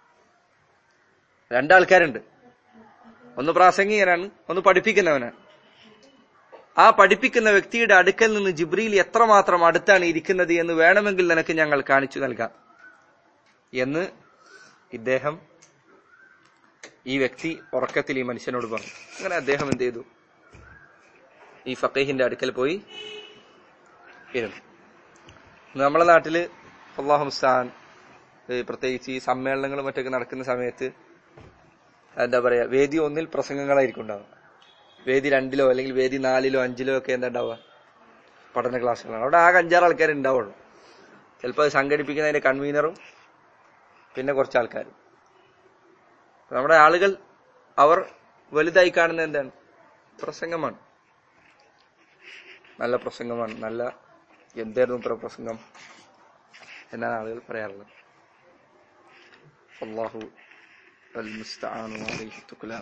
രണ്ടാൾക്കാരുണ്ട് ഒന്ന് പ്രാസംഗികനാണ് ഒന്ന് പഠിപ്പിക്കുന്നവനാണ് ആ പഠിപ്പിക്കുന്ന വ്യക്തിയുടെ അടുക്കൽ നിന്ന് ജിബ്രിയിൽ എത്രമാത്രം അടുത്താണ് ഇരിക്കുന്നത് എന്ന് വേണമെങ്കിൽ നിനക്ക് ഞങ്ങൾ കാണിച്ചു നൽകാം എന്ന് ഇദ്ദേഹം ഈ വ്യക്തി ഉറക്കത്തിൽ ഈ മനുഷ്യനോട് പറഞ്ഞു അങ്ങനെ അദ്ദേഹം എന്ത് ചെയ്തു ഈ ഫക്കീഹിന്റെ അടുക്കൽ പോയി ഇരുന്നു നമ്മളെ നാട്ടില് അള്ളാഹു മുസ്താൻ പ്രത്യേകിച്ച് ഈ സമ്മേളനങ്ങളും മറ്റൊക്കെ നടക്കുന്ന സമയത്ത് എന്താ പറയാ വേദി ഒന്നിൽ പ്രസംഗങ്ങളായിരിക്കും ഉണ്ടാവുക വേദി രണ്ടിലോ അല്ലെങ്കിൽ വേദി നാലിലോ അഞ്ചിലോ ഒക്കെ എന്താ ഉണ്ടാവുക പഠന ക്ലാസ്സുകളാണ് അവിടെ ആകെ അഞ്ചാറ് ആൾക്കാർ ഉണ്ടാവുള്ളൂ ചിലപ്പോൾ അത് സംഘടിപ്പിക്കുന്നതിന്റെ കൺവീനറും പിന്നെ കുറച്ച് ആൾക്കാരും നമ്മുടെ ആളുകൾ അവർ വലുതായി കാണുന്ന എന്താണ് പ്രസംഗമാണ് നല്ല പ്രസംഗമാണ് നല്ല എന്തായിരുന്നു ഇത്ര പ്രസംഗം എന്നാണ് ആളുകൾ പറയാറുള്ളത് അള്ളാഹു المستعان وعليه التكلان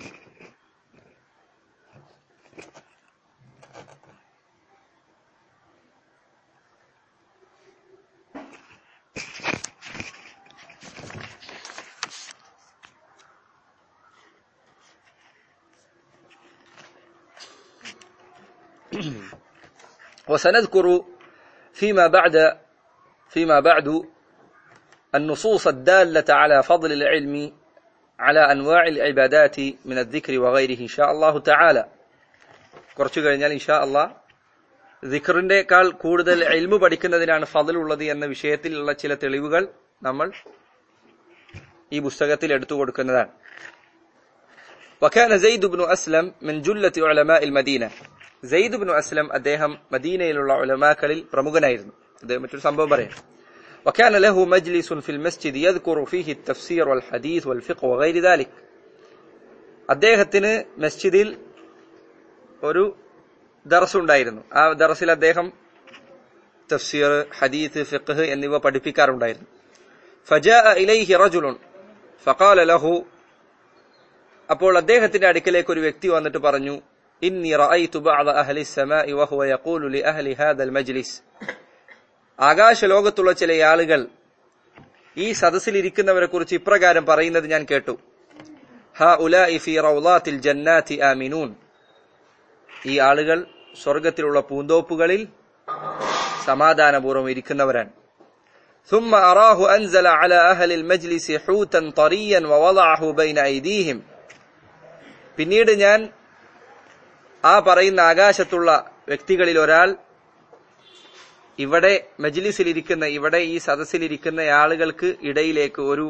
وسنذكر فيما بعد فيما بعد النصوص الدالة على فضل العلم على أنواع العبادات من الذكر وغيره إن شاء الله تعالى കുറച്ചു കഴിഞ്ഞാൽ ഇൻഷാ അള്ളാഹ് ദിഖറിന്റെക്കാൾ കൂടുതൽ എൽമു പഠിക്കുന്നതിനാണ് ഫضലുള്ളത് എന്ന വിഷയത്തിലുള്ള ചില തെളിവുകൾ നമ്മൾ ഈ പുസ്തകത്തിൽ എടുത്തു കൊടുക്കുന്നതാണ് وكان زيد بن أسلم من جلة علماء المدينة زيد بن أسلم അദ്ദേഹം മദീനയിലുള്ള ഉലമാക്കളിൽ പ്രമുഖനായിരുന്നു അദ്ദേഹം മറ്റൊരു സംഭവം പറയാം وكان له مجلس في المسجد يذكر فيه التفسير والحديث والفقه وغير ذلك അദ്ദേഹത്തിന് മസ്ജിദിൽ ഒരു ദർസ് ഉണ്ടായിരുന്നു ആ ദർസിൽ അദ്ദേഹം തഫ്സീർ ഹദീത്ത് ഫിഖ് എന്നിവ പഠിപ്പിക്കാറുണ്ടായിരുന്നു فجاء إليه رجل فقال له അപ്പോൾ അദ്ദേഹത്തിന്റെ അടുക്കലേക്ക് ഒരു വ്യക്തി വന്നിട്ട് പറഞ്ഞു ഇന്നി റഅയ്തു ബഅദ അഹ്ലി السماء وهو يقول لأهل هذا المجلس ആകാശ ലോകത്തുള്ള ചില ആളുകൾ ഈ സദസ്സിൽ ഇരിക്കുന്നവരെ കുറിച്ച് ഇപ്രകാരം പറയുന്നത് ഞാൻ കേട്ടു هؤلاء في روضات الجنات آمنون ഈ ആളുകൾ സ്വർഗത്തിലുള്ള പൂന്തോപ്പുകളിൽ സമാധാനപൂർവ്വം ഇരിക്കുന്നവരാണ് ثم أراه أنزل على أهل المجلس حوتا طريا ووضعه بين أيديهم പിന്നീട് ഞാൻ ആ പറയുന്ന ആകാശത്തുള്ള വ്യക്തികളിൽ ഒരാൾ ഇവിടെ മജ്ലിസിലിരിക്കുന്ന ഇവിടെ ഈ സദസ്സിലിരിക്കുന്ന ആളുകൾക്ക് ഇടയിലേക്ക് ഒരു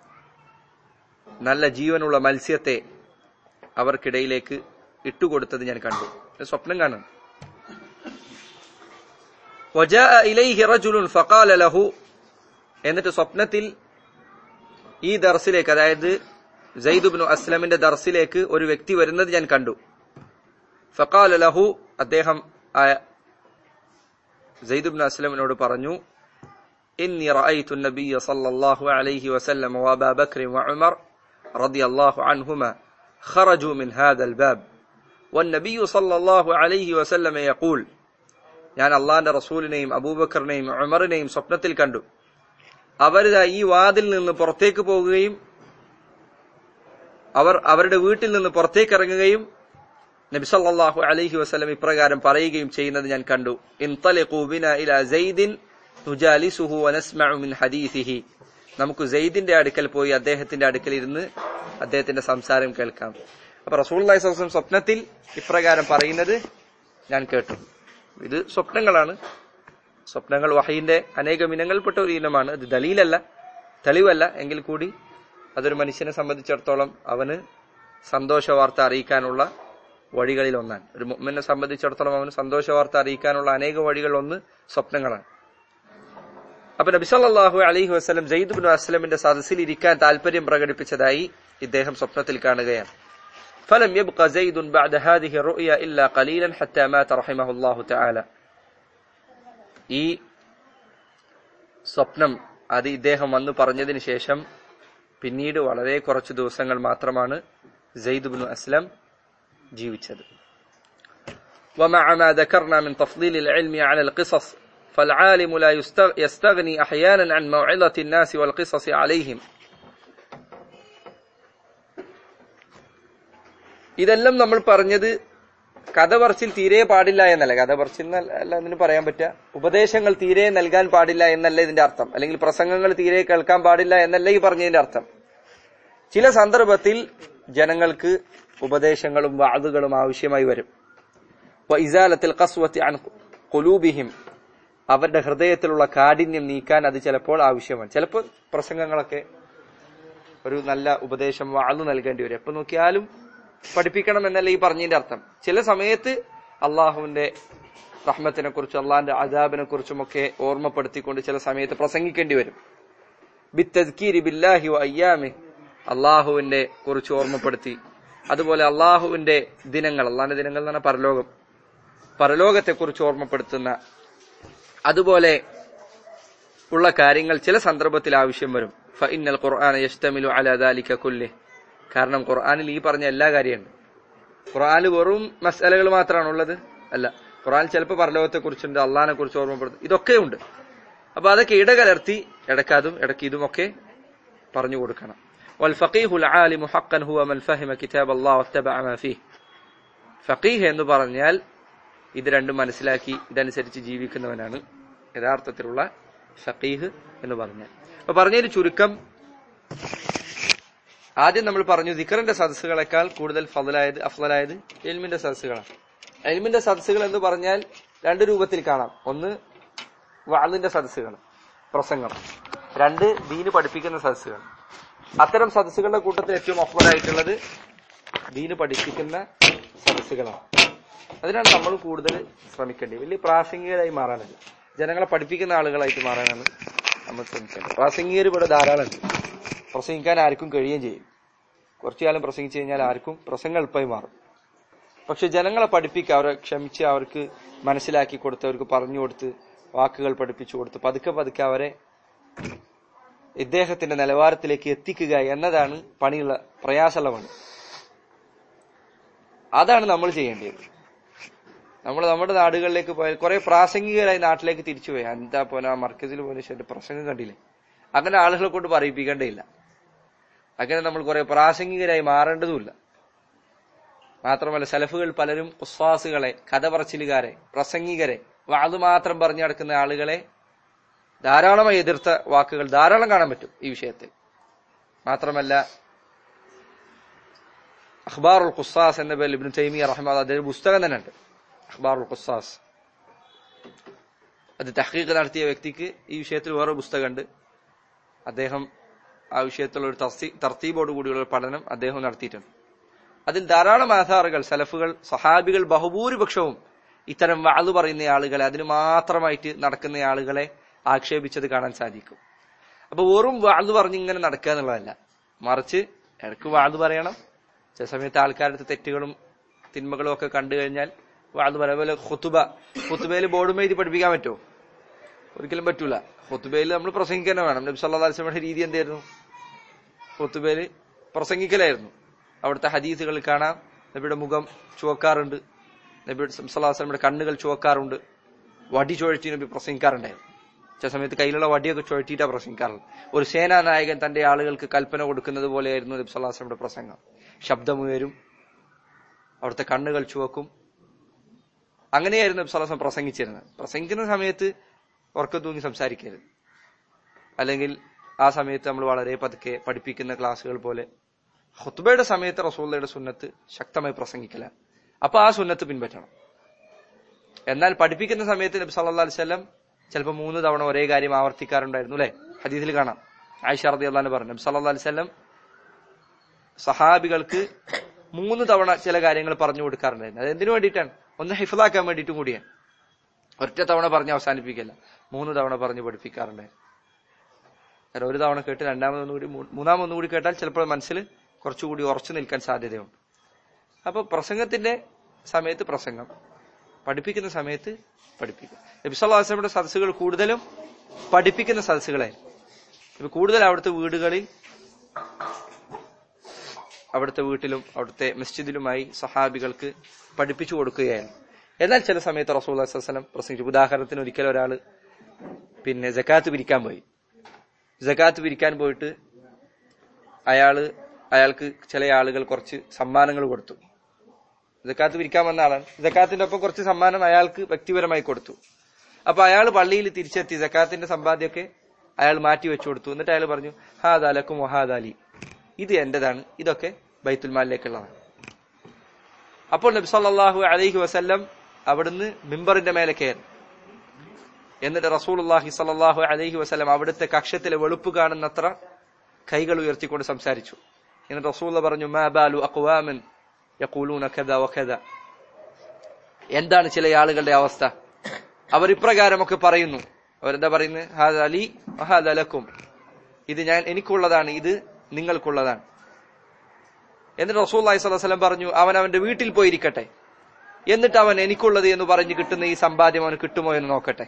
നല്ല ജീവനുള്ള മത്സ്യത്തെ അവർക്കിടയിലേക്ക് ഇട്ടുകൊടുത്തത് ഞാൻ കണ്ടു ഇത് സ്വപ്നം കാണുന്നു وجاء إليه رجل فقال له എന്നിട്ട് സ്വപ്നത്തിൽ ഈ ദർസിലേക്ക് അതായത് സൈദുബിനു അസ്ലമിന്റെ ദർസിലേക്ക് ഒരു വ്യക്തി വരുന്നത് ഞാൻ കണ്ടു ഫക്കാല ലഹു അദ്ദേഹം സൈദുബിൻ അസ്ലമിനോട് പറഞ്ഞു إني رأيت النبي صلى الله عليه وسلم وأبا بكر وعمر رضي الله عنهما خرجوا من هذا الباب والنبي صلى الله عليه وسلم يقول ഞാൻ അള്ളാന്റെ റസൂലിനെയും അബൂബക്കറിനെയും ഉമറിനെയും സ്വപ്നത്തിൽ കണ്ടു അവരിതാ ഈ വാതിൽ നിന്ന് പുറത്തേക്ക് പോകുകയും അവർ അവരുടെ വീട്ടിൽ നിന്ന് പുറത്തേക്ക് ഇറങ്ങുകയും നബിസല്ലാഹു അലൈഹി വസ്ലം ഇപ്രകാരം പറയുകയും ചെയ്യുന്നത് ഞാൻ കണ്ടു ഹദീസിഹി നമുക്ക് സെയ്ദിന്റെ അടുക്കൽ പോയി അദ്ദേഹത്തിന്റെ അടുക്കൽ ഇരുന്ന് അദ്ദേഹത്തിന്റെ സംസാരം കേൾക്കാം അപ്പൊ റസൂൽ സ്വപ്നത്തിൽ ഇപ്രകാരം പറയുന്നത് ഞാൻ കേട്ടു ഇത് സ്വപ്നങ്ങളാണ് സ്വപ്നങ്ങൾ വഹയിന്റെ അനേകം ഇനങ്ങൾപ്പെട്ട ഒരു ഇനമാണ് ഇത് ദലീലല്ല തെളിവല്ല എങ്കിൽ കൂടി അതൊരു മനുഷ്യനെ സംബന്ധിച്ചിടത്തോളം അവന് സന്തോഷ വാർത്ത അറിയിക്കാനുള്ള വഴികളിൽ ഒന്നാണ് ഒരു മുമ്മിനെ സംബന്ധിച്ചിടത്തോളം അവന് സന്തോഷ വാർത്ത അറിയിക്കാനുള്ള അനേക വഴികൾ ഒന്ന് സ്വപ്നങ്ങളാണ് അപ്പൊ നബിസല്ലാഹു അലൈഹി വസ്ലം ജയ്ദ് ബിൻ അസ്ലമിന്റെ സദസ്സിൽ ഇരിക്കാൻ താല്പര്യം പ്രകടിപ്പിച്ചതായി ഇദ്ദേഹം സ്വപ്നത്തിൽ കാണുകയാണ് فلم يبق زيد بعد هذه الرؤيا إلا قليلا حتى مات رحمه الله تعالى ഈ സ്വപ്നം അത് ഇദ്ദേഹം വന്നു പറഞ്ഞതിന് ശേഷം പിന്നീട് വളരെ കുറച്ചു ദിവസങ്ങൾ മാത്രമാണ് സെയ്ദ് ബിൻ അസ്ലം ജീവിച്ചത് ومع ما ذكرنا من تفضيل العلم على القصص فالعالم لا يستغني أحيانا عن موعظة الناس والقصص عليهم ഇതെല്ലാം നമ്മൾ പറഞ്ഞത് കഥ പറച്ചിൽ തീരെ പാടില്ല എന്നല്ല കഥ പറച്ചിൽ അല്ല അതിന് പറയാൻ പറ്റുക ഉപദേശങ്ങൾ തീരെ നൽകാൻ പാടില്ല എന്നല്ല ഇതിന്റെ അർത്ഥം അല്ലെങ്കിൽ പ്രസംഗങ്ങൾ തീരെ കേൾക്കാൻ പാടില്ല എന്നല്ല ഈ പറഞ്ഞതിന്റെ അർത്ഥം ചില സന്ദർഭത്തിൽ ജനങ്ങൾക്ക് ഉപദേശങ്ങളും വാതുകളും ആവശ്യമായി വരും ഇസാലത്തിൽ കസ്വത്തി കുലൂബിഹിം അവരുടെ ഹൃദയത്തിലുള്ള കാഠിന്യം നീക്കാൻ അത് ചിലപ്പോൾ ആവശ്യമാണ് ചിലപ്പോൾ പ്രസംഗങ്ങളൊക്കെ ഒരു നല്ല ഉപദേശം വാതു നൽകേണ്ടി വരും എപ്പോ നോക്കിയാലും പഠിപ്പിക്കണം എന്നല്ല ഈ പറഞ്ഞതിന്റെ അർത്ഥം ചില സമയത്ത് അള്ളാഹുവിന്റെ റഹ്മത്തിനെ കുറിച്ചും അള്ളാഹിന്റെ അജാബിനെ കുറിച്ചും ഒക്കെ ഓർമ്മപ്പെടുത്തിക്കൊണ്ട് ചില സമയത്ത് പ്രസംഗിക്കേണ്ടി വരും ബിത്തദ്കീരി ബില്ലാഹി അയ്യാമി അള്ളാഹുവിന്റെ കുറിച്ച് ഓർമ്മപ്പെടുത്തി അതുപോലെ അള്ളാഹുവിന്റെ ദിനങ്ങൾ അള്ളാഹിന്റെ ദിനങ്ങൾ എന്ന് പറഞ്ഞാൽ പരലോകം പരലോകത്തെ കുറിച്ച് ഓർമ്മപ്പെടുത്തുന്ന അതുപോലെ ഉള്ള കാര്യങ്ങൾ ചില സന്ദർഭത്തിൽ ആവശ്യം വരും ഫഇന്നൽ ഖുർആന യഷ്തമിലു അലാ ദാലിക കുല്ലി കാരണം ഖുർആനിൽ ഈ പറഞ്ഞ എല്ലാ കാര്യമുണ്ട് ഖുർആനിൽ വെറും മസാലകൾ മാത്രമാണ് ഉള്ളത് അല്ല ഖുർആൻ ചിലപ്പോൾ പരലോകത്തെ കുറിച്ചുണ്ട് അള്ളഹാനെ കുറിച്ച് ഓർമ്മപ്പെടുത്തും ഇതൊക്കെ ഉണ്ട് അപ്പൊ അതൊക്കെ ഇടകലർത്തി ഇടക്കാതും ഇടയ്ക്ക് ഇതുമൊക്കെ പറഞ്ഞു കൊടുക്കണം والفقيه العالم حقا هو من فهم كتاب الله واتبع ما فيه ഫഖീഹ് എന്ന് പറഞ്ഞാൽ ഇത് രണ്ടും മനസ്സിലാക്കി ഇതനുസരിച്ച് ജീവിക്കുന്നവനാണ് യഥാർത്ഥത്തിലുള്ള ഫഖീഹ് എന്ന് പറഞ്ഞാൽ അപ്പൊ പറഞ്ഞതിന് ചുരുക്കം ആദ്യം നമ്മൾ പറഞ്ഞു ദിക്കറിന്റെ സദസ്സുകളെക്കാൾ കൂടുതൽ ഫضലായത് അഫ്ലായത് എൽമിന്റെ സദസ്സുകളാണ് എൽമിന്റെ സദസ്സുകൾ എന്ന് പറഞ്ഞാൽ രണ്ട് രൂപത്തിൽ കാണാം ഒന്ന് വാളിന്റെ സദസ്സുകൾ പ്രസംഗം രണ്ട് ദീന് പഠിപ്പിക്കുന്ന സദസ്സുകൾ അത്തരം സദസ്സുകളുടെ കൂട്ടത്തിൽ ഏറ്റവും അഫ്വലായിട്ടുള്ളത് ദീന് പഠിപ്പിക്കുന്ന സദസ്സുകളാണ് അതിനാണ് നമ്മൾ കൂടുതൽ ശ്രമിക്കേണ്ടത് വലിയ പ്രാസംഗികരായി മാറാനല്ല ജനങ്ങളെ പഠിപ്പിക്കുന്ന ആളുകളായിട്ട് മാറാനാണ് നമ്മൾ ശ്രമിക്കേണ്ടത് പ്രാസംഗികർ ഇവിടെ ധാരാളമുണ്ട് പ്രസംഗിക്കാൻ ആർക്കും കഴിയുകയും ചെയ്യും കുറച്ചു കാലം പ്രസംഗിച്ചു കഴിഞ്ഞാൽ ആർക്കും പ്രസംഗം എളുപ്പമായി മാറും പക്ഷെ ജനങ്ങളെ പഠിപ്പിക്കുക അവരെ ക്ഷമിച്ച് അവർക്ക് മനസ്സിലാക്കി കൊടുത്ത് അവർക്ക് പറഞ്ഞു കൊടുത്ത് വാക്കുകൾ പഠിപ്പിച്ചു കൊടുത്ത് പതുക്കെ പതുക്കെ അവരെ ഇദ്ദേഹത്തിന്റെ നിലവാരത്തിലേക്ക് എത്തിക്കുക എന്നതാണ് പണിയുള്ള പ്രയാസമുള്ള പണി അതാണ് നമ്മൾ ചെയ്യേണ്ടത് നമ്മൾ നമ്മുടെ നാടുകളിലേക്ക് പോയാൽ കുറെ പ്രാസംഗികരായി നാട്ടിലേക്ക് തിരിച്ചു പോയി എന്താ പോലെ ആ മർക്കസിൽ പോലെ ശരി പ്രസംഗം കണ്ടില്ലേ അങ്ങനെ ആളുകളെ കൊണ്ട് പറയിപ്പിക്കേണ്ടയില്ല അങ്ങനെ നമ്മൾ കുറെ പ്രാസംഗികരായി മാറേണ്ടതുമില്ല മാത്രമല്ല സലഫുകൾ പലരും ഉസ്വാസുകളെ കഥ പറച്ചിലുകാരെ പ്രസംഗികരെ അത് മാത്രം പറഞ്ഞു നടക്കുന്ന ആളുകളെ ധാരാളമായി എതിർത്ത വാക്കുകൾ ധാരാളം കാണാൻ പറ്റും ഈ വിഷയത്തിൽ മാത്രമല്ല അഖ്ബാറുൽ ഖുസാസ് എന്ന പേരിൽ ഇബ്നു തൈമിയ റഹ്മാൻ അദ്ദേഹം പുസ്തകം തന്നെ ഉണ്ട് അഖ്ബാറുൽ ഖുസാസ് അത് തഹ്ഖീഖ് നടത്തിയ വ്യക്തിക്ക് ഈ വിഷയത്തിൽ വേറെ പുസ്തകമുണ്ട് അദ്ദേഹം ആ വിഷയത്തിലുള്ള ഒരു തർത്തി തർത്തീബോട് കൂടിയുള്ള ഒരു പഠനം അദ്ദേഹം നടത്തിയിട്ടുണ്ട് അതിൽ ധാരാളം ആധാറുകൾ സലഫുകൾ സഹാബികൾ ബഹുഭൂരിപക്ഷവും ഇത്തരം വാളു പറയുന്ന ആളുകളെ അതിന് മാത്രമായിട്ട് നടക്കുന്ന ആളുകളെ ആക്ഷേപിച്ചത് കാണാൻ സാധിക്കും അപ്പൊ വെറും വാളു പറഞ്ഞ് ഇങ്ങനെ നടക്കുക എന്നുള്ളതല്ല മറിച്ച് ഇടയ്ക്ക് വാളു പറയണം ചില സമയത്ത് ആൾക്കാരുടെ തെറ്റുകളും തിന്മകളും ഒക്കെ കണ്ടു കഴിഞ്ഞാൽ വാളു പറയാം പോലെ ഹുത്തുബ ഹുത്തുബയിൽ ബോർഡും എഴുതി പഠിപ്പിക്കാൻ പറ്റുമോ ഒരിക്കലും പറ്റൂല ഹുത്തുബയിൽ നമ്മൾ പ്രസംഗിക്കാൻ വേണം നബി സല്ലാ അലിസ്ലമിയുടെ രീതി എന്തായിരുന്നു ഹുത്തുബയിൽ പ്രസംഗിക്കലായിരുന്നു അവിടുത്തെ ഹദീസുകൾ കാണാം നബിയുടെ മുഖം ചുവക്കാറുണ്ട് നബിയുടെ സല്ലാസ്ലമിയുടെ കണ്ണുകൾ ചുവക്കാറുണ്ട് വടി ചുഴറ്റി നബി പ്രസംഗിക്കാറുണ്ടായിരുന്നു ചില സമയത്ത് കയ്യിലുള്ള വടിയൊക്കെ ചുഴറ്റിയിട്ടാണ് പ്രസംഗിക്കാറുള്ളത് ഒരു സേനാനായകൻ തന്റെ ആളുകൾക്ക് കൽപ്പന കൊടുക്കുന്നത് പോലെയായിരുന്നു നബി സല്ലാസ്ലമിയുടെ പ്രസംഗം ശബ്ദമുയരും അവിടുത്തെ കണ്ണുകൾ ചുവക്കും അങ്ങനെയായിരുന്നു നബി സല്ലാസ്ലം പ്രസംഗിച്ചിരുന്നത് പ്രസംഗിക്കുന്ന സമയത്ത് ഉറക്കം തൂങ്ങി സംസാരിക്കരുത് അല്ലെങ്കിൽ ആ സമയത്ത് നമ്മൾ വളരെ പതുക്കെ പഠിപ്പിക്കുന്ന ക്ലാസ്സുകൾ പോലെ ഹുത്തുബയുടെ സമയത്ത് റസൂള്ളയുടെ സുന്നത്ത് ശക്തമായി പ്രസംഗിക്കല അപ്പൊ ആ സുന്നത്ത് പിൻപറ്റണം എന്നാൽ പഠിപ്പിക്കുന്ന സമയത്ത് നബി സല്ലാ അലിസ്ലം ചിലപ്പോൾ മൂന്ന് തവണ ഒരേ കാര്യം ആവർത്തിക്കാറുണ്ടായിരുന്നു അല്ലെ ഹദീസിൽ കാണാം ആയിഷ റതി അള്ളഹാൻ പറഞ്ഞു നബി സല്ലാ അലിസ്ലം സഹാബികൾക്ക് മൂന്ന് തവണ ചില കാര്യങ്ങൾ പറഞ്ഞു കൊടുക്കാറുണ്ടായിരുന്നു അത് എന്തിനു വേണ്ടിയിട്ടാണ് ഒന്ന് ഹിഫലാക്കാൻ വേണ്ടിയിട്ടും കൂടിയാണ് ഒറ്റ തവണ പറഞ്ഞ് അവസാനിപ്പിക്കല്ല മൂന്ന് തവണ പറഞ്ഞ് പഠിപ്പിക്കാറുണ്ടായിരുന്നു കാരണം ഒരു തവണ കേട്ട് രണ്ടാമതൊന്നുകൂടി മൂന്നാമതൊന്നുകൂടി കേട്ടാൽ ചിലപ്പോൾ മനസ്സിൽ കുറച്ചുകൂടി ഉറച്ചു നിൽക്കാൻ സാധ്യതയുണ്ട് അപ്പൊ പ്രസംഗത്തിന്റെ സമയത്ത് പ്രസംഗം പഠിപ്പിക്കുന്ന സമയത്ത് പഠിപ്പിക്കുക നബിസ്വല്ലാസ്ലമിയുടെ സദസ്സുകൾ കൂടുതലും പഠിപ്പിക്കുന്ന സദസ്സുകളായിരുന്നു ഇപ്പൊ കൂടുതൽ അവിടുത്തെ വീടുകളിൽ അവിടുത്തെ വീട്ടിലും അവിടുത്തെ മസ്ജിദിലുമായി സഹാബികൾക്ക് പഠിപ്പിച്ചു കൊടുക്കുകയായിരുന്നു എന്നാൽ ചില സമയത്ത് റസൂൽ വസ്ലം പ്രസംഗിച്ചു ഉദാഹരണത്തിന് ഒരിക്കലും ഒരാള് പിന്നെ ജക്കാത്ത് പിരിക്കാൻ പോയി ജക്കാത്ത് പിരിക്കാൻ പോയിട്ട് അയാള് അയാൾക്ക് ചില ആളുകൾ കുറച്ച് സമ്മാനങ്ങൾ കൊടുത്തു ജക്കാത്ത് പിരിക്കാൻ വന്ന ആളാണ് ജക്കാത്തിന്റെ ഒപ്പം കുറച്ച് സമ്മാനം അയാൾക്ക് വ്യക്തിപരമായി കൊടുത്തു അപ്പൊ അയാൾ പള്ളിയിൽ തിരിച്ചെത്തി ജക്കാത്തിന്റെ സമ്പാദ്യമൊക്കെ അയാൾ മാറ്റി വെച്ചു കൊടുത്തു എന്നിട്ട് അയാൾ പറഞ്ഞു ഹാദ് അലക്കും വഹാദ് അലി ഇത് എന്റേതാണ് ഇതൊക്കെ ബൈത്തുൽ മാലിലേക്കുള്ളതാണ് അപ്പോൾ നബി സല്ലല്ലാഹു അലൈഹി വസല്ലം അവിടുന്ന് മിമ്പറിന്റെ മേലെ കയറി എന്നിട്ട് റസൂലുള്ളാഹി സല്ലല്ലാഹു അലൈഹി വസല്ലം അവിടുത്തെ കക്ഷത്തിലെ വെളുപ്പ് കാണുന്നത്ര കൈകൾ ഉയർത്തിക്കൊണ്ട് സംസാരിച്ചു എന്നിട്ട് റസൂൽ പറഞ്ഞു മാ ബാലു അഖ്വാമൻ യഖൂലൂന കദ വകദ എന്താണ് ചില ആളുകളുടെ അവസ്ഥ അവർ ഇപ്രകാരമൊക്കെ പറയുന്നു അവരെന്താ പറയുന്നത് ഹാദ അലി വഹാദ ലക്കും ഇത് ഞാൻ എനിക്കുള്ളതാണ് ഇത് നിങ്ങൾക്കുള്ളതാണ് എന്നിട്ട് റസൂൽ അലൈഹി സ്വലം പറഞ്ഞു അവൻ അവന്റെ വീട്ടിൽ പോയിരിക്കട്ടെ എന്നിട്ട് അവൻ എനിക്കുള്ളത് എന്ന് പറഞ്ഞ് കിട്ടുന്ന ഈ സമ്പാദ്യം അവന് കിട്ടുമോ എന്ന് നോക്കട്ടെ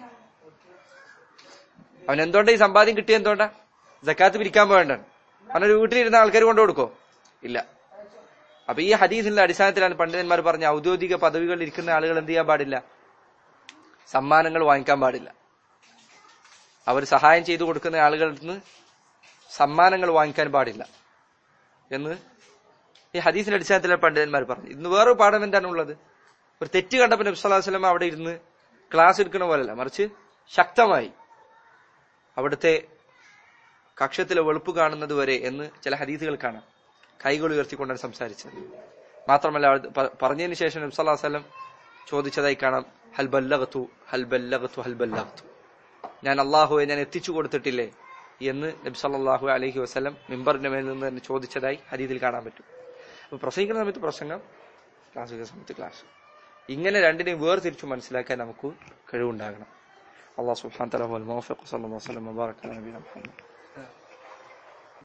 അവൻ എന്തുകൊണ്ടാ ഈ സമ്പാദ്യം കിട്ടിയ എന്തുകൊണ്ടാ ജക്കാത്ത് പിരിക്കാൻ പോകണ്ടാണ് അവനൊരു വീട്ടിലിരുന്ന ആൾക്കാർ കൊണ്ടു കൊടുക്കോ ഇല്ല അപ്പൊ ഈ ഹദീസിന്റെ അടിസ്ഥാനത്തിലാണ് പണ്ഡിതന്മാർ പറഞ്ഞ ഔദ്യോഗിക പദവികളിൽ ഇരിക്കുന്ന ആളുകൾ എന്ത് ചെയ്യാൻ പാടില്ല സമ്മാനങ്ങൾ വാങ്ങിക്കാൻ പാടില്ല അവർ സഹായം ചെയ്തു കൊടുക്കുന്ന ആളുകളിൽ നിന്ന് സമ്മാനങ്ങൾ വാങ്ങിക്കാൻ പാടില്ല എന്ന് ഈ ഹദീസിന്റെ അടിസ്ഥാനത്തിലാണ് പണ്ഡിതന്മാർ പറഞ്ഞു ഇന്ന് വേറൊരു പാഠം എന്താണ് ഉള്ളത് ഒരു തെറ്റ് കണ്ടപ്പോൾ നബി സല്ലല്ലാഹു അലൈഹി വസല്ലം അവിടെ ഇരുന്ന് ക്ലാസ് എടുക്കണ പോലല്ല മറിച്ച് ശക്തമായി അവിടുത്തെ കക്ഷത്തിലെ വെളുപ്പ് കാണുന്നത് വരെ എന്ന് ചില ഹദീസുകൾ കാണാം കൈകൾ ഉയർത്തിക്കൊണ്ടാണ് സംസാരിച്ചത് മാത്രമല്ല അവിടെ പ- പറഞ്ഞതിന് ശേഷം നബി സല്ലല്ലാഹു അലൈഹി വസല്ലം ചോദിച്ചതായി കാണാം ഹൽ ബല്ലഗത്തു ഹൽ ബല്ലഗത്തു ഹൽ ബല്ലഗത്തു ഞാൻ അള്ളാഹുവെ ഞാൻ എത്തിച്ചു കൊടുത്തിട്ടില്ലേ എന്ന് നബി സല്ലല്ലാഹു അലൈഹി വസല്ലം മിമ്പറിന്റെ മേൽ നിന്ന് തന്നെ ചോദിച്ചതായി ഹദീദിൽ കാണാൻ പറ്റും അപ്പൊ പ്രസംഗിക്കുന്ന സമയത്ത് പ്രസംഗം ക്ലാസ് എടുക്കുന്ന സമയത്ത് ക്ലാസ് ഇങ്ങനെ രണ്ടിനെയും വേർതിരിച്ചു മനസ്സിലാക്കാൻ നമുക്ക് കഴിവുണ്ടാകണം അള്ളാഹു സുബ്ഹാനഹു വ തആല വൽ മുവഫിഖ് സല്ലല്ലാഹു അലൈഹി വസല്ലം വബാറക അലാ നബിയിന മുഹമ്മദ്